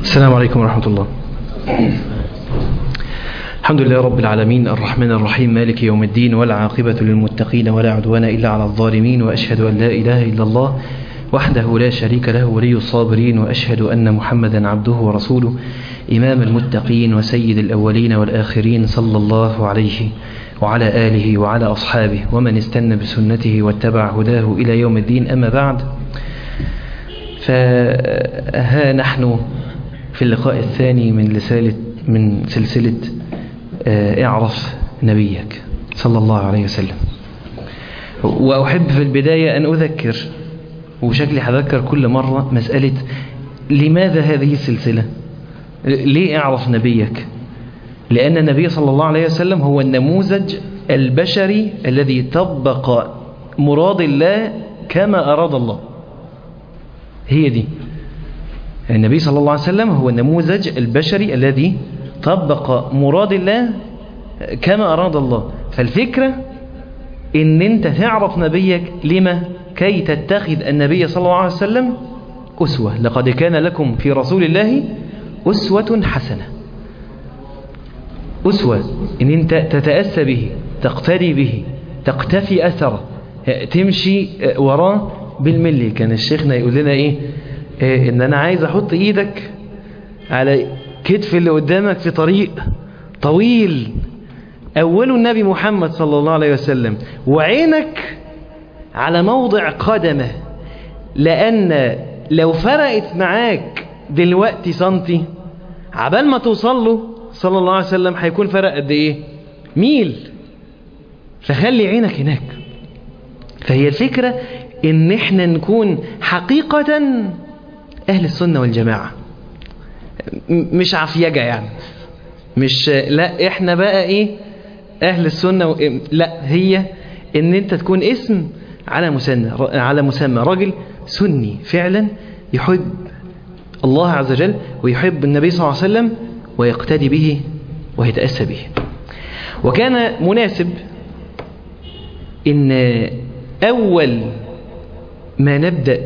السلام عليكم ورحمة الله الحمد لله رب العالمين الرحمن الرحيم مالك يوم الدين والعاقبة للمتقين ولا عدوان إلا على الظالمين وأشهد أن لا إله إلا الله وحده لا شريك له ولي الصابرين وأشهد أن محمدا عبده ورسوله إمام المتقين وسيد الأولين والآخرين صلى الله عليه وعلى آله وعلى أصحابه ومن استنى بسنته واتبع هداه إلى يوم الدين أما بعد فها نحن في اللقاء الثاني من رسالة من سلسلة اعرف نبيك صلى الله عليه وسلم وأحب في البداية أن أذكر وشكلي هذكر كل مرة مسألة لماذا هذه السلسلة ليه اعرف نبيك لأن النبي صلى الله عليه وسلم هو النموذج البشري الذي طبق مراد الله كما أراد الله هي دي النبي صلى الله عليه وسلم هو النموذج البشري الذي طبق مراد الله كما أراد الله فالفكرة ان انت تعرف نبيك لما كي تتخذ النبي صلى الله عليه وسلم أسوة لقد كان لكم في رسول الله أسوة حسنة أسوة ان انت تتأسى به تقتدي به تقتفي أثره تمشي وراه بالملي كان الشيخنا يقول لنا ايه, إيه ان انا عايز احط ايدك على كتف اللي قدامك في طريق طويل أول النبي محمد صلى الله عليه وسلم وعينك على موضع قدمه لأن لو فرقت معاك دلوقتي سنتي عبال ما توصل له صلى الله عليه وسلم هيكون فرق قد ايه ميل فخلي عينك هناك فهي الفكرة ان احنا نكون حقيقة اهل السنة والجماعة مش عفيجة يعني مش لا احنا بقى ايه اهل السنة و... لا هي ان انت تكون اسم على مسمى على مسمى راجل سني فعلا يحب الله عز وجل ويحب النبي صلى الله عليه وسلم ويقتدي به ويتأسى به وكان مناسب ان اول ما نبدأ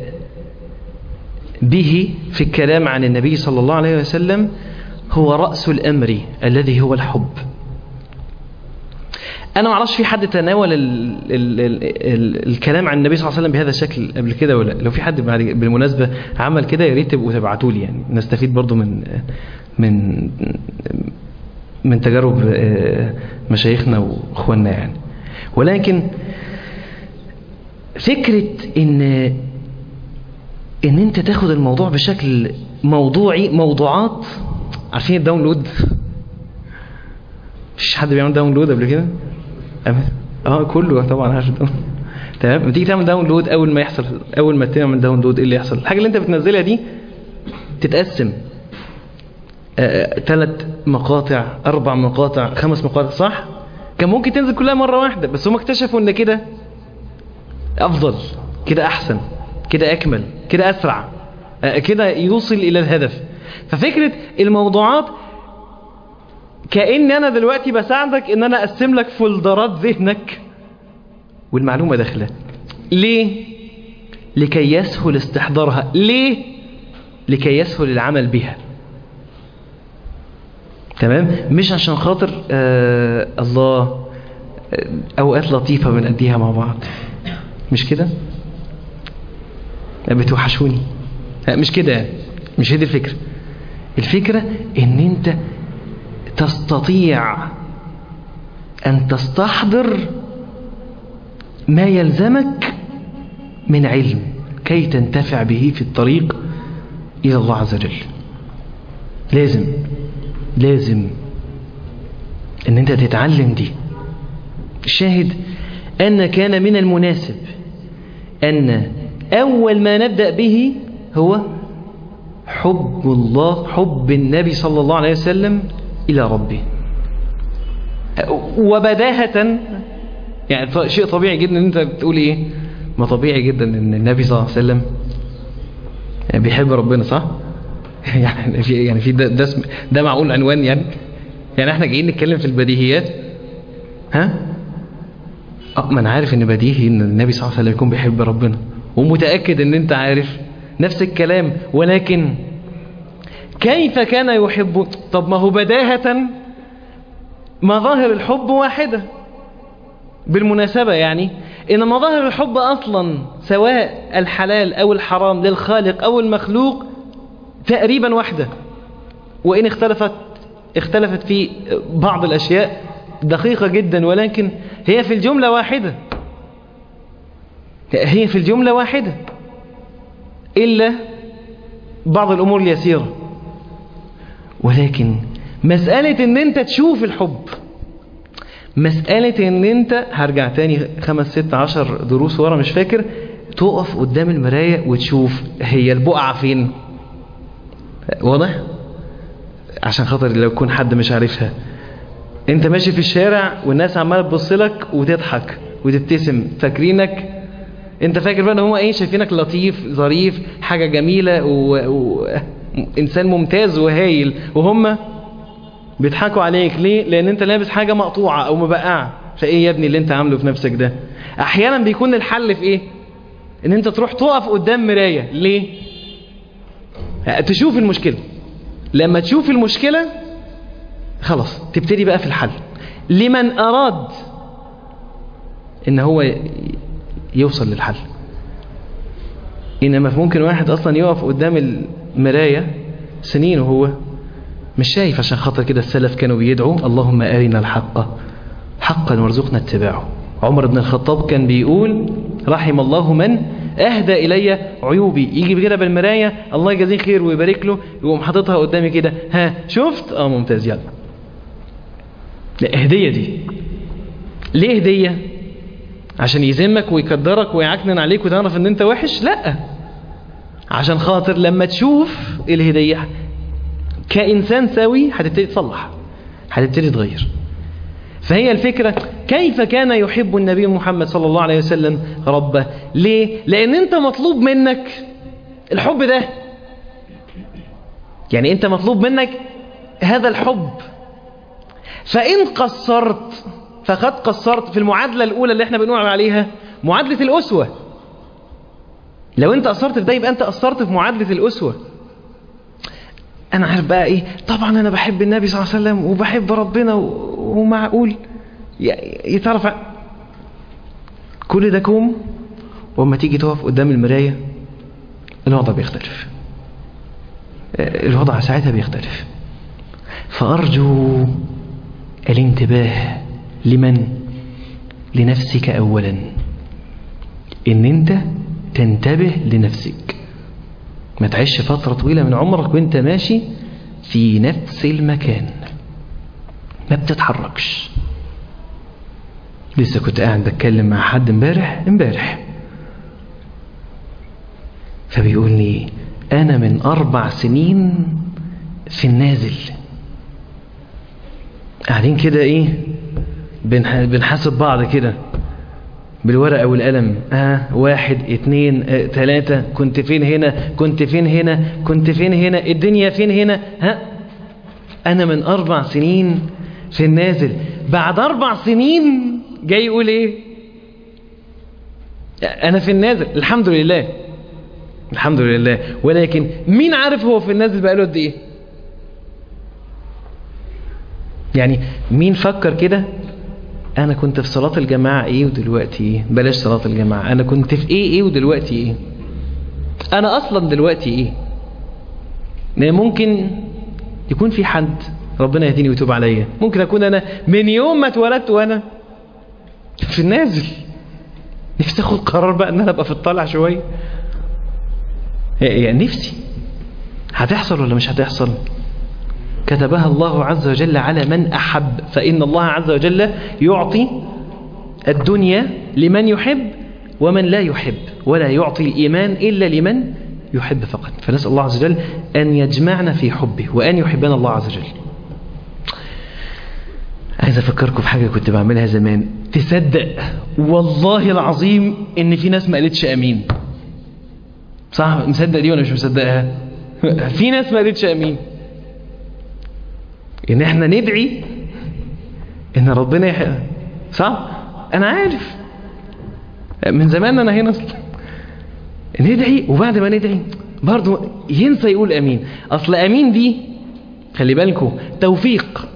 به في الكلام عن النبي صلى الله عليه وسلم هو رأس الأمر الذي هو الحب أنا ما اعرفش في حد تناول ال ال ال ال الكلام عن النبي صلى الله عليه وسلم بهذا الشكل قبل كده ولا لو في حد بالمناسبة عمل كده يا ريت تبقوا تبعتوا لي يعني نستفيد برضو من من من تجارب مشايخنا واخواننا يعني ولكن فكرة ان ان انت تاخد الموضوع بشكل موضوعي موضوعات عارفين الداونلود مفيش حد بيعمل داونلود قبل كده اه كله طبعا عارف تمام لما تيجي تعمل داونلود اول ما يحصل اول ما تعمل داونلود ايه اللي يحصل الحاجه اللي انت بتنزلها دي تتقسم ثلاث مقاطع اربع مقاطع خمس مقاطع صح كان ممكن تنزل كلها مره واحده بس هم اكتشفوا ان كده افضل كده احسن كده اكمل كده اسرع كده يوصل الى الهدف ففكرة الموضوعات كأن أنا دلوقتي بساعدك أن أنا أقسم لك فولدرات ذهنك والمعلومة داخلة ليه؟ لكي يسهل استحضارها ليه؟ لكي يسهل العمل بها تمام؟ مش عشان خاطر آه الله آه أوقات لطيفة بنأديها مع بعض مش كده؟ بتوحشوني مش كده مش هي دي الفكرة الفكرة ان انت تستطيع ان تستحضر ما يلزمك من علم كي تنتفع به في الطريق الى الله عز وجل لازم لازم ان انت تتعلم دي الشاهد ان كان من المناسب ان اول ما نبدأ به هو حب الله حب النبي صلى الله عليه وسلم إلى ربه وبداهة يعني شيء طبيعي جدا ان انت بتقول ايه ما طبيعي جدا ان النبي صلى الله عليه وسلم بيحب ربنا صح يعني في يعني في ده ده, ده معقول عنوان يعني يعني احنا جايين نتكلم في البديهيات ها اه ما انا عارف ان بديهي ان النبي صلى الله عليه وسلم يكون بيحب ربنا ومتأكد ان انت عارف نفس الكلام ولكن كيف كان يحب طب ما هو بداهة مظاهر الحب واحدة بالمناسبة يعني إن مظاهر الحب أصلا سواء الحلال أو الحرام للخالق أو المخلوق تقريبا واحدة وإن اختلفت اختلفت في بعض الأشياء دقيقة جدا ولكن هي في الجملة واحدة هي في الجملة واحدة إلا بعض الأمور اليسيرة ولكن مسألة ان انت تشوف الحب مسألة ان انت هرجع تاني خمس ست عشر دروس ورا مش فاكر تقف قدام المراية وتشوف هي البقعة فين واضح عشان خاطر لو يكون حد مش عارفها انت ماشي في الشارع والناس عمالة تبص لك وتضحك وتبتسم فاكرينك انت فاكر بقى ان هم ايه شايفينك لطيف ظريف حاجة جميلة و... و... انسان ممتاز وهايل وهم بيضحكوا عليك ليه لان انت لابس حاجة مقطوعة او مبقعة فايه يا ابني اللي انت عامله في نفسك ده احيانا بيكون الحل في ايه ان انت تروح تقف قدام مراية ليه تشوف المشكلة لما تشوف المشكلة خلاص تبتدي بقى في الحل لمن اراد ان هو يوصل للحل انما ممكن واحد اصلا يقف قدام المراية سنين وهو مش شايف عشان خاطر كده السلف كانوا بيدعوا اللهم أرنا الحق حقا وارزقنا اتباعه عمر بن الخطاب كان بيقول رحم الله من أهدى إلي عيوبي يجي كده بالمراية الله يجزيه خير ويبارك له يقوم حاططها قدامي كده ها شفت اه ممتاز يلا لا هدية دي ليه هدية عشان يذمك ويقدرك ويعكنن عليك وتعرف ان انت وحش لا عشان خاطر لما تشوف الهدية كإنسان سوي هتبتدي تصلح هتبتدي تغير فهي الفكرة كيف كان يحب النبي محمد صلى الله عليه وسلم ربه ليه؟ لأن أنت مطلوب منك الحب ده يعني أنت مطلوب منك هذا الحب فإن قصرت فقد قصرت في المعادلة الأولى اللي احنا بنقول عليها معادلة الأسوة لو أنت قصرت في ده يبقى أنت قصرت في معادلة الأسوة انا عارف بقى ايه طبعا انا بحب النبي صلى الله عليه وسلم وبحب ربنا ومعقول يتعرف كل ده كوم وما تيجي تقف قدام المراية الوضع بيختلف الوضع ساعتها بيختلف فأرجو الانتباه لمن لنفسك أولا إن أنت تنتبه لنفسك ما تعيش فترة طويلة من عمرك وانت ماشي في نفس المكان ما بتتحركش لسه كنت قاعد بتكلم مع حد امبارح امبارح فبيقول لي انا من اربع سنين في النازل قاعدين كده ايه بنحاسب بعض كده بالورقة والقلم آه واحد اتنين آه تلاتة كنت فين هنا كنت فين هنا كنت فين هنا الدنيا فين هنا ها أنا من أربع سنين في النازل بعد أربع سنين جاي يقول إيه أنا في النازل الحمد لله الحمد لله ولكن مين عارف هو في النازل بقاله قد إيه يعني مين فكر كده انا كنت في صلاة الجماعة ايه ودلوقتي ايه بلاش صلاة الجماعة انا كنت في ايه ايه ودلوقتي ايه انا اصلا دلوقتي ايه ممكن يكون في حد ربنا يهديني ويتوب عليا ممكن اكون انا من يوم ما اتولدت وانا في النازل نفسي اخد قرار بقى ان انا ابقى في الطالع شوية يعني نفسي هتحصل ولا مش هتحصل كتبها الله عز وجل على من أحب فإن الله عز وجل يعطي الدنيا لمن يحب ومن لا يحب ولا يعطي الإيمان إلا لمن يحب فقط فنسأل الله عز وجل أن يجمعنا في حبه وأن يحبنا الله عز وجل عايز أفكركم في حاجة كنت بعملها زمان تصدق والله العظيم إن في ناس ما قالتش أمين صح مصدق دي ولا مش مصدقها في ناس ما قالتش أمين ان احنا ندعي ان ربنا يح... صح انا عارف من زمان انا هنا اصلا ندعي وبعد ما ندعي برضو ينسى يقول امين اصل امين دي خلي بالكم توفيق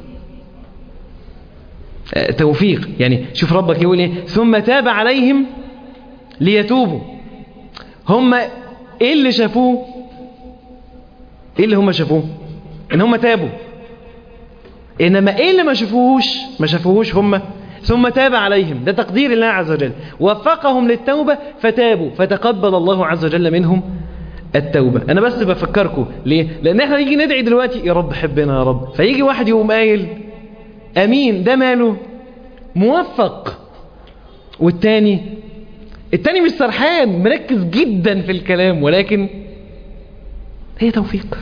آه، توفيق يعني شوف ربك يقول ايه ثم تاب عليهم ليتوبوا هم ايه اللي شافوه ايه اللي هم شافوه ان هم تابوا انما ايه اللي ما شافوهوش ما شافوهوش هم ثم تاب عليهم ده تقدير الله عز وجل وفقهم للتوبة فتابوا فتقبل الله عز وجل منهم التوبة انا بس بفكركم ليه لان احنا نيجي ندعي دلوقتي يا رب حبنا يا رب فيجي واحد يقوم قايل امين ده ماله موفق والتاني التاني مش سرحان مركز جدا في الكلام ولكن هي توفيق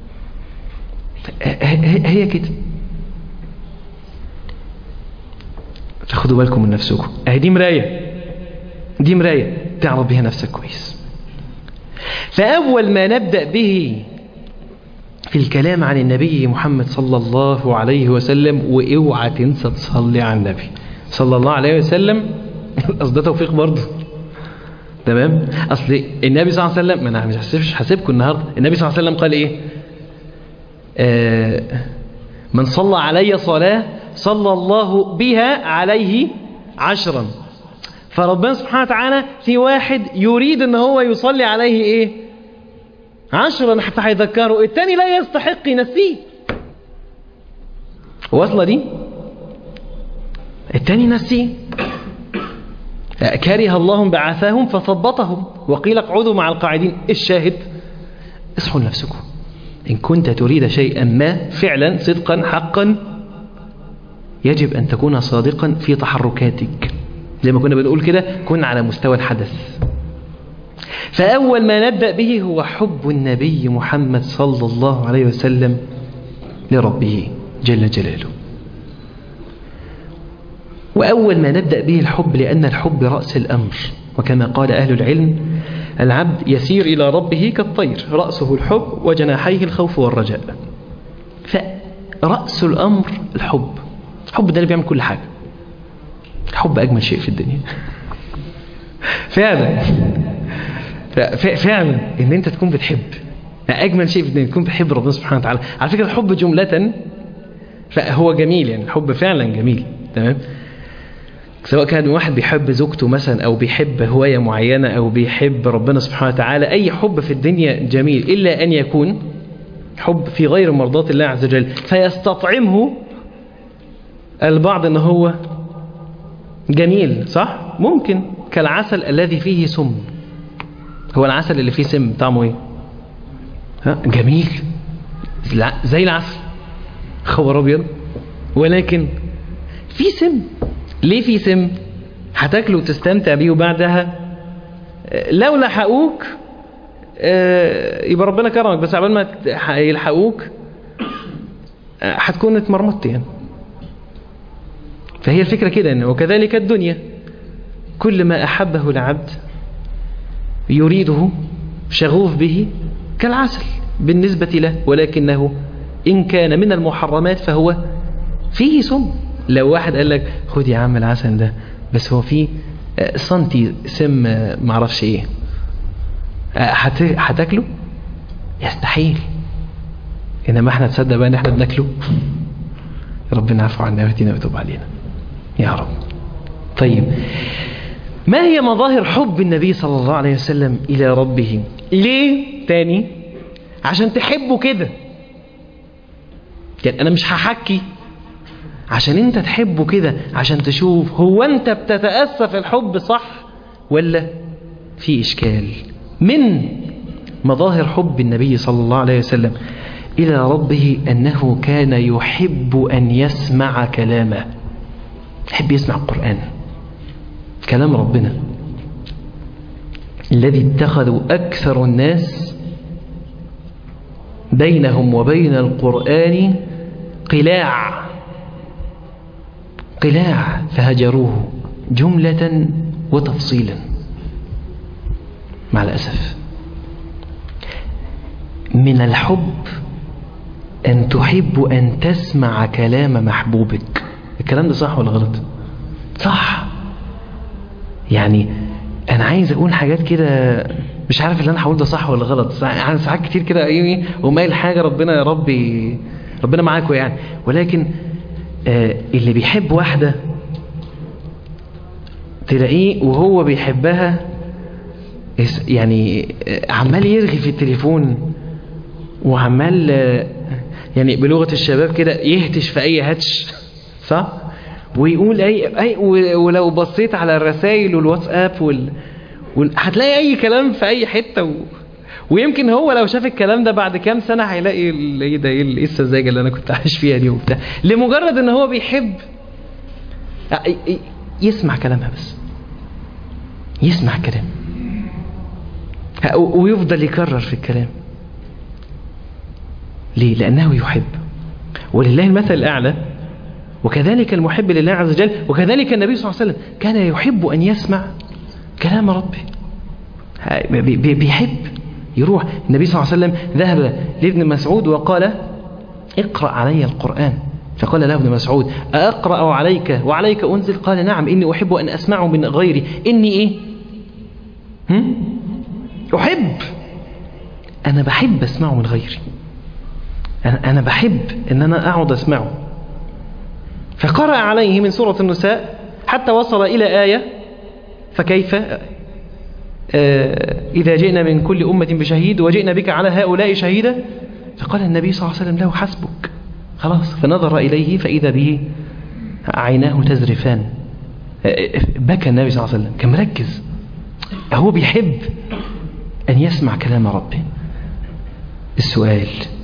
هي هي كده فخدوا بالكم من نفسكم اهي دي مراية دي مراية تعرف بيها نفسك كويس فأول ما نبدأ به في الكلام عن النبي محمد صلى الله عليه وسلم واوعى تنسى تصلي على النبي صلى الله عليه وسلم اصل ده توفيق برضه تمام اصل النبي صلى الله عليه وسلم ما انا مش هسيبش هسيبكم النهارده النبي صلى الله عليه وسلم قال ايه آه من صلى علي صلاه صلى الله بها عليه عشرا فربنا سبحانه وتعالى في واحد يريد ان هو يصلي عليه ايه عشرا حتى هيذكره التاني لا يستحق ينسيه واصله دي التاني نسيه كره الله بعثاهم فثبطهم وقيل اقعدوا مع القاعدين الشاهد اصحوا لنفسكم إن كنت تريد شيئا ما فعلا صدقا حقا يجب أن تكون صادقا في تحركاتك زي ما كنا بنقول كده كن على مستوى الحدث فأول ما نبدأ به هو حب النبي محمد صلى الله عليه وسلم لربه جل جلاله وأول ما نبدأ به الحب لأن الحب رأس الأمر وكما قال أهل العلم العبد يسير إلى ربه كالطير رأسه الحب وجناحيه الخوف والرجاء فرأس الأمر الحب الحب ده اللي بيعمل كل حاجة الحب أجمل شيء في الدنيا فعلا فعلا ان انت تكون بتحب اجمل شيء في الدنيا تكون بتحب ربنا سبحانه وتعالى على فكره الحب جمله فهو جميل يعني الحب فعلا جميل تمام سواء كان واحد بيحب زوجته مثلا او بيحب هوايه معينه او بيحب ربنا سبحانه وتعالى اي حب في الدنيا جميل الا ان يكون حب في غير مرضات الله عز وجل فيستطعمه البعض ان هو جميل صح ممكن كالعسل الذي فيه سم هو العسل اللي فيه سم طعمه ايه ها جميل زي العسل خبر ابيض ولكن في سم ليه في سم هتاكله وتستمتع بيه وبعدها لو لحقوك يبقى ربنا كرمك بس عبال ما يلحقوك هتكون اتمرمطت يعني فهي الفكرة كده إن وكذلك الدنيا كل ما أحبه العبد يريده شغوف به كالعسل بالنسبة له ولكنه إن كان من المحرمات فهو فيه سم لو واحد قال لك خد يا عم العسل ده بس هو فيه سنتي سم معرفش ايه هتاكله يستحيل انما احنا تصدق بقى ان احنا بناكله ربنا عفو عنا ويهدينا ويتوب علينا يا رب طيب ما هي مظاهر حب النبي صلى الله عليه وسلم إلى ربه ليه تاني عشان تحبه كده يعني أنا مش هحكي عشان انت تحبه كده عشان تشوف هو انت بتتأسى في الحب صح ولا في إشكال من مظاهر حب النبي صلى الله عليه وسلم إلى ربه أنه كان يحب أن يسمع كلامه يحب يسمع القرآن كلام ربنا الذي اتخذوا أكثر الناس بينهم وبين القرآن قلاع قلاع فهجروه جملة وتفصيلا مع الأسف من الحب أن تحب أن تسمع كلام محبوبك الكلام ده صح ولا غلط صح يعني أنا عايز أقول حاجات كده مش عارف اللي انا هقول ده صح ولا غلط ساعات ساعات كتير كده ايه ومايل حاجه ربنا يا ربي ربنا معاكم يعني ولكن آه اللي بيحب واحده تلاقيه وهو بيحبها يس- يعني آه، عمال يرغي في التليفون وعمال آه، يعني بلغه الشباب كده يهتش في اي هتش صح ويقول اي اي و- ولو بصيت على الرسائل والواتساب وال وال- هتلاقي اي كلام في اي حته و... ويمكن هو لو شاف الكلام ده بعد كام سنه هيلاقي ال- ايه ده ايه ال- إيه السذاجه اللي انا كنت عايش فيها دي وبتاع لمجرد ان هو بيحب ي- ي- يسمع كلامها بس يسمع كلام ه- و- ويفضل يكرر في الكلام ليه لانه يحب ولله المثل الاعلى وكذلك المحب لله عز وجل وكذلك النبي صلى الله عليه وسلم كان يحب ان يسمع كلام ربه بي- بي- بيحب يروح النبي صلى الله عليه وسلم ذهب لابن مسعود وقال اقرأ علي القرآن فقال له ابن مسعود أقرأ عليك وعليك أنزل قال نعم إني أحب أن أسمعه من غيري إني إيه هم؟ أحب أنا بحب أسمعه من غيري أنا, أنا بحب أن أنا أقعد أسمعه فقرأ عليه من سورة النساء حتى وصل إلى آية فكيف آه، إذا جئنا من كل أمة بشهيد وجئنا بك على هؤلاء شهيدا فقال النبي صلى الله عليه وسلم له حسبك خلاص فنظر إليه فإذا به عيناه تزرفان آه، بكى النبي صلى الله عليه وسلم كان مركز هو بيحب أن يسمع كلام ربه السؤال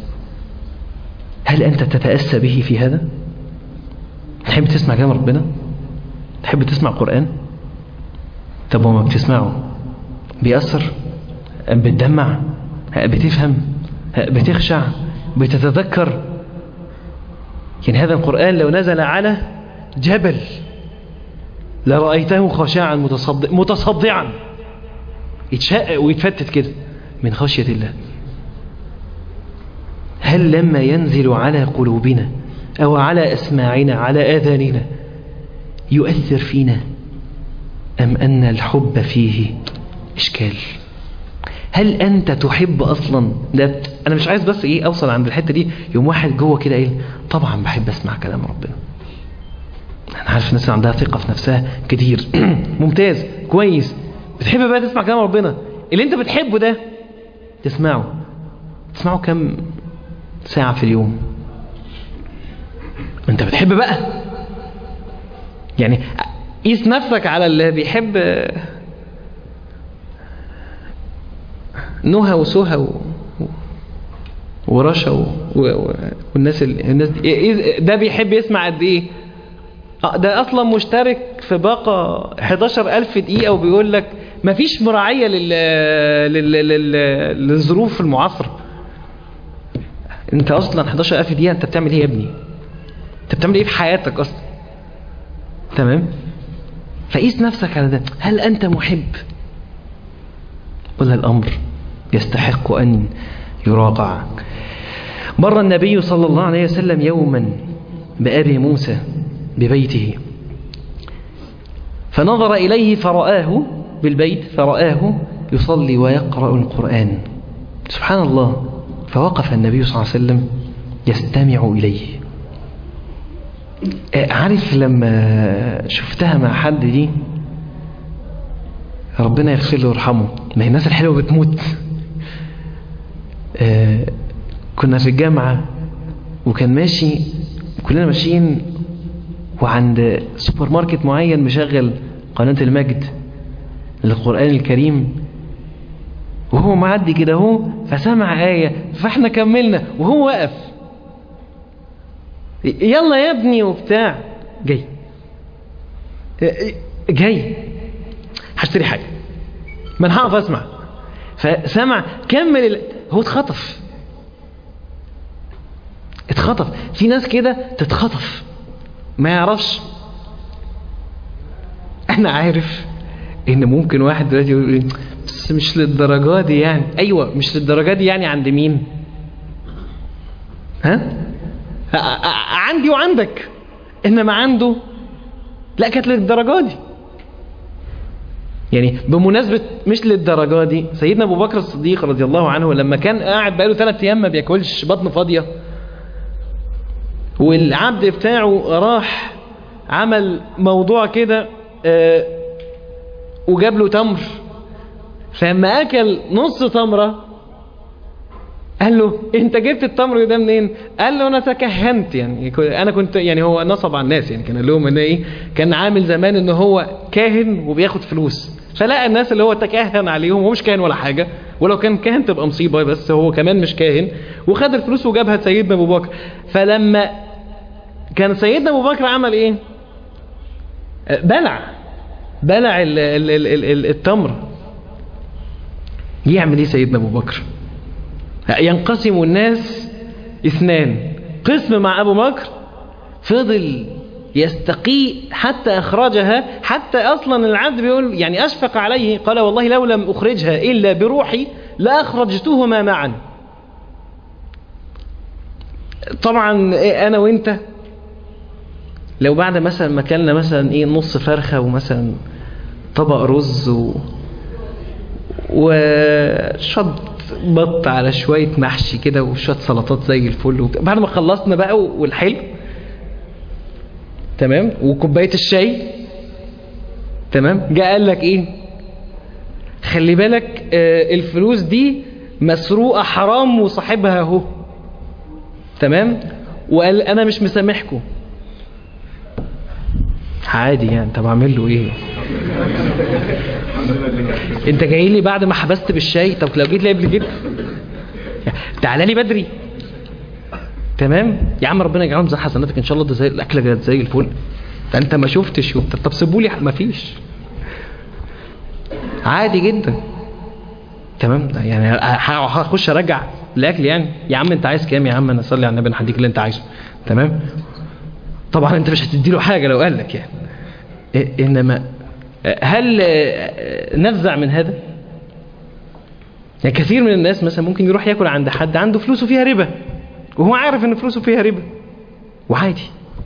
هل أنت تتأسى به في هذا؟ تحب تسمع كلام ربنا؟ تحب تسمع قرآن؟ طب وما بتسمعه بيأثر بتدمع بتفهم بتخشع بتتذكر يعني هذا القرآن لو نزل على جبل لرأيته خاشعا متصدع متصدعا يتشقق ويتفتت كده من خشية الله هل لما ينزل على قلوبنا أو على أسماعنا على آذاننا يؤثر فينا أم أن الحب فيه إشكال هل أنت تحب أصلا ده أنا مش عايز بس إيه أوصل عند الحتة دي يوم واحد جوه كده إيه طبعا بحب أسمع كلام ربنا أنا عارف الناس عندها ثقة في نفسها كتير ممتاز كويس بتحب بقى تسمع كلام ربنا اللي أنت بتحبه ده تسمعه تسمعه كم ساعة في اليوم أنت بتحب بقى يعني قيس نفسك على اللي بيحب نهى وسهى و... ورشا و... و... والناس ال... الناس دي إيه- ده بيحب يسمع قد ايه آه، ده اصلا مشترك في باقة 11000 دقيقة وبيقول لك مفيش مراعية لل... لل... لل... للظروف المعاصرة انت اصلا 11000 دقيقة انت بتعمل ايه يا ابني انت بتعمل ايه في حياتك اصلا تمام فقيس نفسك على ده هل أنت محب ولا الأمر يستحق أن يراقع مر النبي صلى الله عليه وسلم يوما بأبي موسى ببيته فنظر إليه فرآه بالبيت فرآه يصلي ويقرأ القرآن سبحان الله فوقف النبي صلى الله عليه وسلم يستمع إليه آه، عارف لما شفتها مع حد دي ربنا يغفر له ويرحمه ما هي الناس الحلوه بتموت آه، كنا في الجامعه وكان ماشي كلنا ماشيين وعند سوبر ماركت معين مشغل قناه المجد للقران الكريم وهو معدي كده اهو فسمع ايه فاحنا كملنا وهو واقف يلا يا ابني وبتاع جاي جاي هشتري حاجة ما انا هقف اسمع فسمع كمل ال... هو اتخطف اتخطف في ناس كده تتخطف ما يعرفش انا عارف ان ممكن واحد دلوقتي يقول إيه، بس مش للدرجة دي يعني ايوه مش للدرجة دي يعني عند مين ها ع- ع- عندي وعندك انما عنده لا كانت للدرجه دي يعني بمناسبة مش للدرجة دي سيدنا أبو بكر الصديق رضي الله عنه لما كان قاعد بقاله ثلاث أيام ما بياكلش بطنه فاضية والعبد بتاعه راح عمل موضوع كده آه وجاب له تمر فلما أكل نص تمرة قال له انت جبت التمر ده منين قال له انا تكهنت يعني انا كنت يعني هو نصب على الناس يعني كان قال لهم ان ايه كان عامل زمان ان هو كاهن وبياخد فلوس فلقى الناس اللي هو تكهن عليهم هو مش كاهن ولا حاجه ولو كان كاهن تبقى مصيبه بس هو كمان مش كاهن وخد الفلوس وجابها لسيدنا ابو بكر فلما كان سيدنا ابو بكر عمل ايه بلع بلع ال ال ال ال ال التمر يعمل ايه سيدنا ابو بكر ينقسم الناس اثنان قسم مع ابو بكر فضل يستقي حتى اخرجها حتى اصلا العبد بيقول يعني اشفق عليه قال والله لو لم اخرجها الا بروحي لاخرجتهما معا طبعا انا وانت لو بعد مثلا ما كلنا مثلا ايه نص فرخه ومثلا طبق رز و وشط بط على شوية محشي كده وشوية سلطات زي الفل وبتاع. بعد ما خلصنا بقى والحلو تمام وكوباية الشاي تمام جاء قال لك ايه خلي بالك آه الفلوس دي مسروقة حرام وصاحبها اهو تمام وقال انا مش مسامحكم عادي يعني طب اعمل له ايه انت جاي لي بعد ما حبست بالشاي طب لو جيت لي قبل كده تعالى لي بدري تمام يا عم ربنا يجعلهم زي حسناتك ان شاء الله ده زي الاكله كانت زي الفل ده انت ما شفتش وبتاع طب سيبوا لي ما فيش عادي جدا تمام يعني هخش ارجع الاكل يعني يا عم انت عايز كام يا عم انا اصلي على النبي انا هديك اللي انت عايزه تمام طبعا انت مش هتدي له حاجه لو قال لك يعني انما هل نفزع من هذا يعني كثير من الناس مثلا ممكن يروح ياكل عند حد عنده فلوسه فيها ربا وهو عارف ان فلوسه فيها ربا وعادي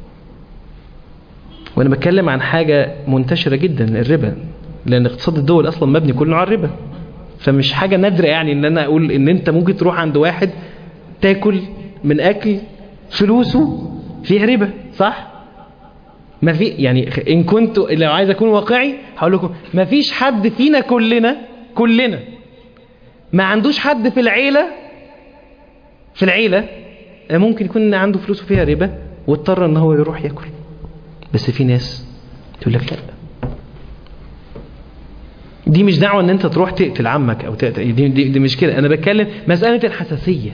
وانا بتكلم عن حاجة منتشرة جدا الربا لان اقتصاد الدول اصلا مبني كله على الربا فمش حاجة نادرة يعني ان انا اقول ان انت ممكن تروح عند واحد تاكل من اكل فلوسه فيها ربا صح ما في يعني ان كنت لو عايز اكون واقعي هقول لكم ما فيش حد فينا كلنا كلنا ما عندوش حد في العيلة في العيلة ممكن يكون عنده فلوسه فيها ربا واضطر ان هو يروح ياكل بس في ناس تقول لك لا دي مش دعوة ان انت تروح تقتل عمك او تقتل دي, دي, دي مش كده انا بتكلم مسألة الحساسية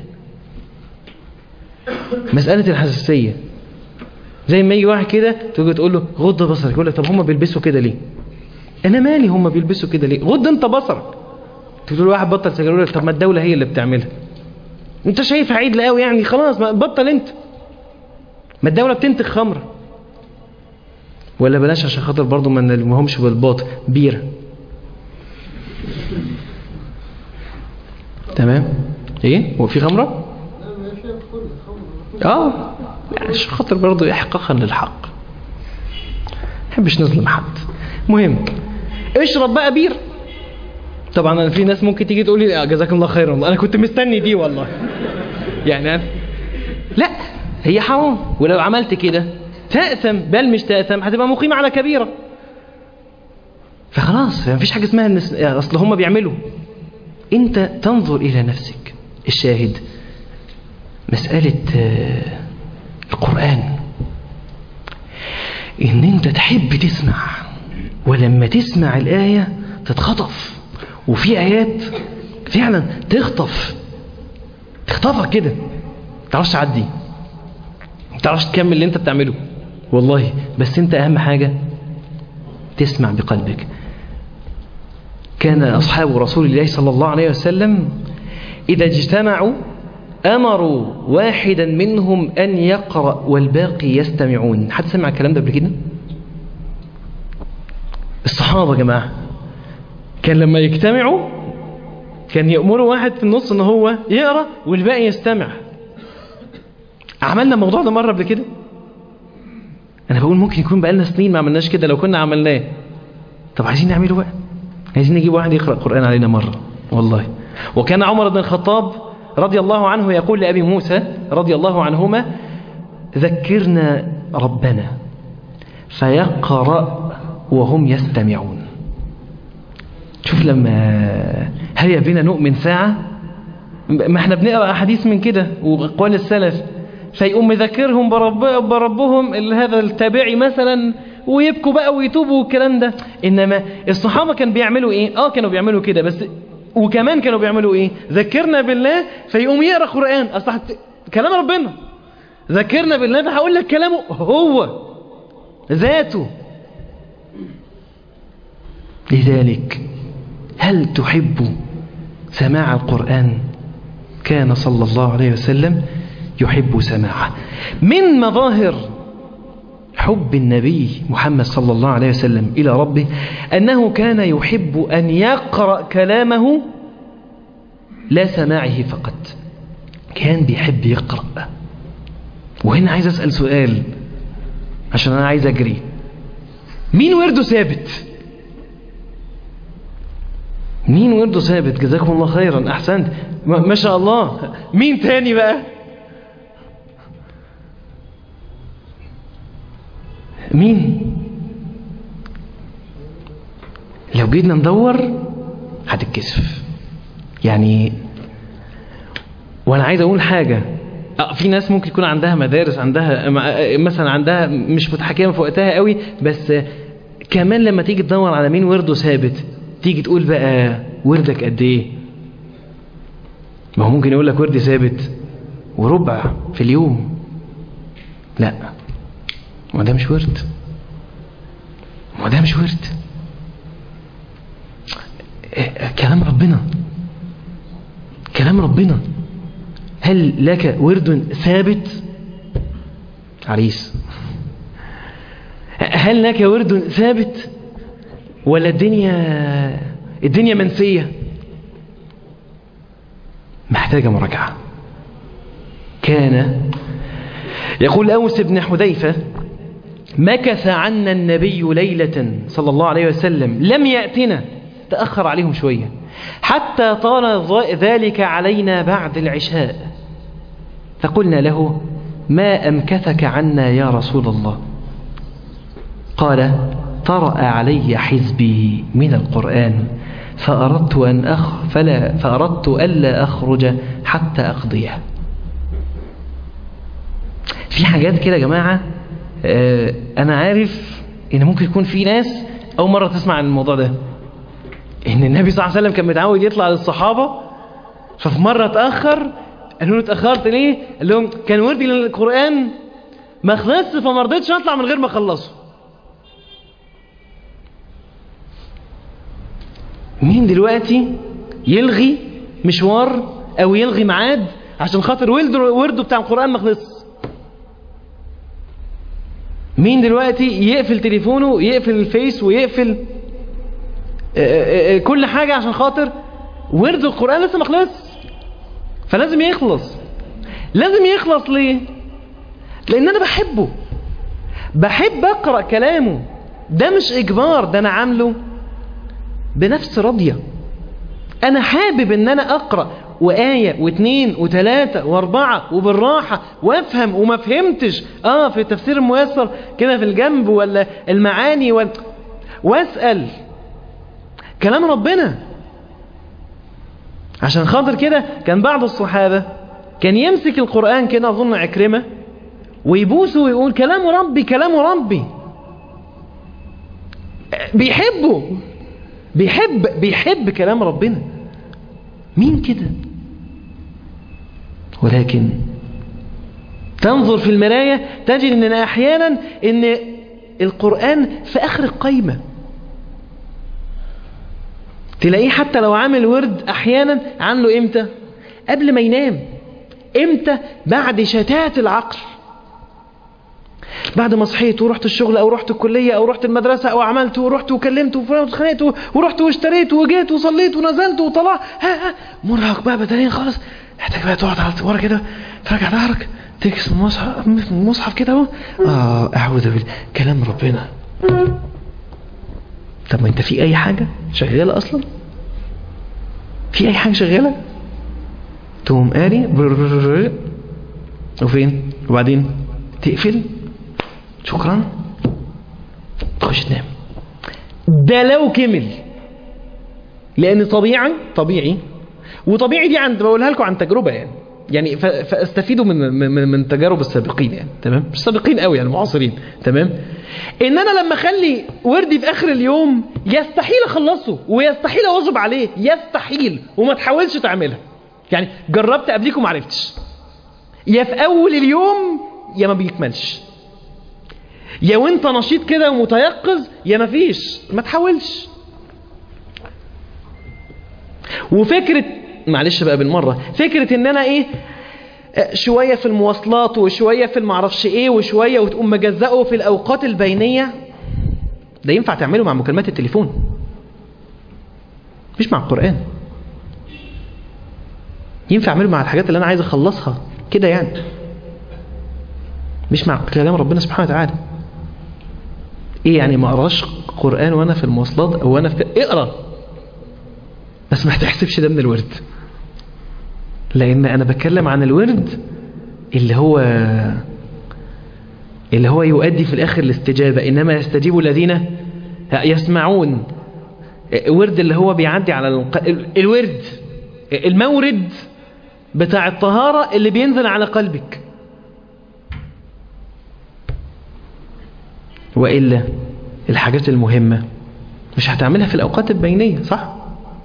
مسألة الحساسية زي ما يجي واحد كده تيجي تقول له غض بصرك يقول لك طب هم بيلبسوا كده ليه انا مالي هم بيلبسوا كده ليه غض انت بصرك تقول له واحد بطل سجاير يقول لك طب ما الدوله هي اللي بتعملها انت شايف عيد قوي يعني خلاص ما بطل انت ما الدوله بتنتج خمره ولا بلاش عشان خاطر برضه ما نلمهمش بالباطل بيره تمام ايه هو في خمره اه يعني عشان خاطر برضه احقاقا للحق محبش نظلم حد مهم اشرب بقى بير طبعا انا في ناس ممكن تيجي تقول لي جزاك الله خيرا والله انا كنت مستني دي والله يعني أنا لا هي حرام ولو عملت كده تأثم بل مش تأثم هتبقى مقيم على كبيرة فخلاص مفيش حاجة اسمها النس... اصل هم بيعملوا انت تنظر الى نفسك الشاهد مسألة القرآن ان انت تحب تسمع ولما تسمع الآية تتخطف وفي آيات فعلا تخطف تخطفك كده تعرفش تعدي تعرفش تكمل اللي انت بتعمله والله بس انت اهم حاجة تسمع بقلبك كان أصحاب رسول الله صلى الله عليه وسلم إذا اجتمعوا أمروا واحدا منهم أن يقرأ والباقي يستمعون حد سمع الكلام ده قبل كده الصحابة يا جماعة كان لما يجتمعوا كان يأمروا واحد في النص ان هو يقرأ والباقي يستمع عملنا الموضوع ده مرة قبل كده انا بقول ممكن يكون بقالنا سنين ما عملناش كده لو كنا عملناه طب عايزين نعمله بقى عايزين نجيب واحد يقرأ القرآن علينا مرة والله وكان عمر بن الخطاب رضي الله عنه يقول لأبي موسى رضي الله عنهما ذكرنا ربنا فيقرأ وهم يستمعون شوف لما هيا بنا نؤمن ساعة ما احنا بنقرأ أحاديث من كده وأقوال السلف فيقوم مذكرهم برب بربهم هذا التابعي مثلا ويبكوا بقى ويتوبوا والكلام ده إنما الصحابة كانوا بيعملوا إيه آه كانوا بيعملوا كده بس وكمان كانوا بيعملوا إيه ذكرنا بالله فيقوم يقرأ قرآن أصلا كلام ربنا ذكرنا بالله فهقول لك كلامه هو ذاته لذلك هل تحب سماع القرآن كان صلى الله عليه وسلم يحب سماعه من مظاهر حب النبي محمد صلى الله عليه وسلم إلى ربه أنه كان يحب أن يقرأ كلامه لا سماعه فقط كان بيحب يقرأ وهنا عايز أسأل سؤال عشان أنا عايز أجري مين ورده ثابت مين ورده ثابت جزاكم الله خيرا أحسنت ما شاء الله مين تاني بقى مين لو جينا ندور هتتكسف يعني وانا عايز اقول حاجة في ناس ممكن يكون عندها مدارس عندها مثلا عندها مش متحكمة في وقتها قوي بس كمان لما تيجي تدور على مين ورده ثابت تيجي تقول بقى وردك قد ايه ما هو ممكن يقول لك وردي ثابت وربع في اليوم لا ما ده مش ورد ما ده مش ورد كلام ربنا كلام ربنا هل لك ورد ثابت عريس هل لك ورد ثابت ولا الدنيا الدنيا منسية محتاجة مراجعة كان يقول أوس بن حذيفة مكث عنا النبي ليلة صلى الله عليه وسلم لم يأتنا تأخر عليهم شوية حتى طال ذلك علينا بعد العشاء فقلنا له ما أمكثك عنا يا رسول الله قال طرأ علي حزبي من القرآن فأردت أن أخ فلا فأردت ألا أخرج حتى أقضيه في حاجات كده يا جماعة آه أنا عارف إن ممكن يكون في ناس أول مرة تسمع عن الموضوع ده إن النبي صلى الله عليه وسلم كان متعود يطلع للصحابة ففي مرة اتأخر قالوا له اتأخرت ليه؟ قال لهم كان وردي للقرآن ما خلصش فما رضيتش أطلع من غير ما أخلصه مين دلوقتي يلغي مشوار او يلغي ميعاد عشان خاطر ورده ورده بتاع القرآن ما خلص مين دلوقتي يقفل تليفونه يقفل الفيس ويقفل كل حاجة عشان خاطر ورد القرآن لسه ما خلص فلازم يخلص لازم يخلص ليه لان انا بحبه بحب اقرأ كلامه ده مش اجبار ده انا عامله بنفس راضية أنا حابب أن أنا أقرأ وآية واثنين وثلاثة واربعة وبالراحة وافهم وما فهمتش آه في تفسير الميسر كده في الجنب ولا المعاني ولا واسأل كلام ربنا عشان خاطر كده كان بعض الصحابة كان يمسك القرآن كده أظن عكرمة ويبوسه ويقول كلام ربي كلام ربي بيحبه بيحب بيحب كلام ربنا مين كده ولكن تنظر في المراية تجد ان احيانا ان القرآن في اخر القايمة تلاقيه حتى لو عامل ورد احيانا عامله امتى قبل ما ينام امتى بعد شتات العقل بعد ما صحيت ورحت الشغل او رحت الكلية او رحت المدرسة او عملت ورحت وكلمت واتخانقت ورحت واشتريت وجيت وصليت ونزلت وطلعت ها ها مرهق بقى بدنيا خالص محتاج بقى تقعد على ورا كده ترجع ظهرك تكس المصحف المصحف كده اهو اه اعوذ بالله كلام ربنا طب ما انت في اي حاجة شغالة اصلا في اي حاجة شغالة تقوم قاري بررررر. وفين وبعدين تقفل شكرا تخش تنام ده لو كمل لان طبيعي طبيعي وطبيعي دي عند بقولها لكم عن تجربه يعني يعني ف- فاستفيدوا من من من تجارب السابقين يعني تمام مش سابقين قوي يعني معاصرين تمام ان انا لما اخلي وردي في اخر اليوم يستحيل اخلصه ويستحيل اواظب عليه يستحيل وما تحاولش تعملها يعني جربت قبليكم ما عرفتش يا في اول اليوم يا ما بيكملش يا وانت نشيط كده ومتيقظ يا ما فيش ما تحاولش وفكرة معلش بقى بالمرة فكرة ان انا ايه آه، شوية في المواصلات وشوية في المعرفش ايه وشوية وتقوم مجزأه في الاوقات البينية ده ينفع تعمله مع مكالمات التليفون مش مع القرآن ينفع اعمله مع الحاجات اللي انا عايز اخلصها كده يعني مش مع كلام ربنا سبحانه وتعالى ايه يعني ما اقراش قرآن وانا في المواصلات او وانا في اقرا بس ما تحسبش ده من الورد لان انا بتكلم عن الورد اللي هو اللي هو يؤدي في الاخر الاستجابة انما يستجيب الذين يسمعون ورد اللي هو بيعدي على الق... الورد المورد بتاع الطهارة اللي بينزل على قلبك وإلا الحاجات المهمة مش هتعملها في الأوقات البينية صح؟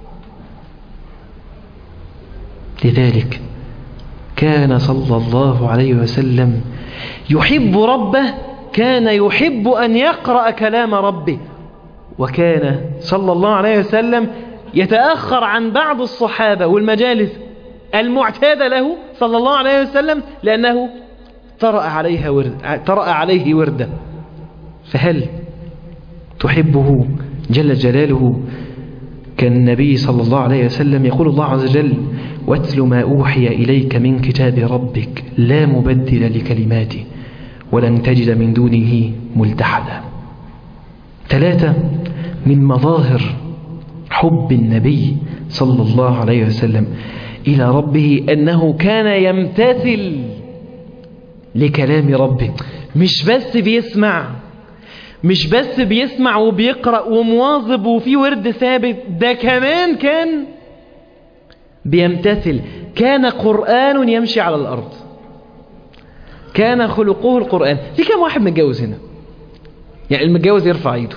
لذلك كان صلى الله عليه وسلم يحب ربه كان يحب أن يقرأ كلام ربه وكان صلى الله عليه وسلم يتأخر عن بعض الصحابة والمجالس المعتادة له صلى الله عليه وسلم لأنه طرأ عليها ورد طرأ عليه وردة فهل تحبه جل جلاله كالنبي صلى الله عليه وسلم يقول الله عز وجل واتل ما أوحي إليك من كتاب ربك لا مبدل لكلماته ولن تجد من دونه ملتحدا ثلاثة من مظاهر حب النبي صلى الله عليه وسلم إلى ربه أنه كان يمتثل لكلام ربه مش بس بيسمع مش بس بيسمع وبيقرأ ومواظب وفي ورد ثابت ده كمان كان بيمتثل كان قرآن يمشي على الأرض كان خلقه القرآن في كم واحد متجوز هنا يعني المتجوز يرفع ايده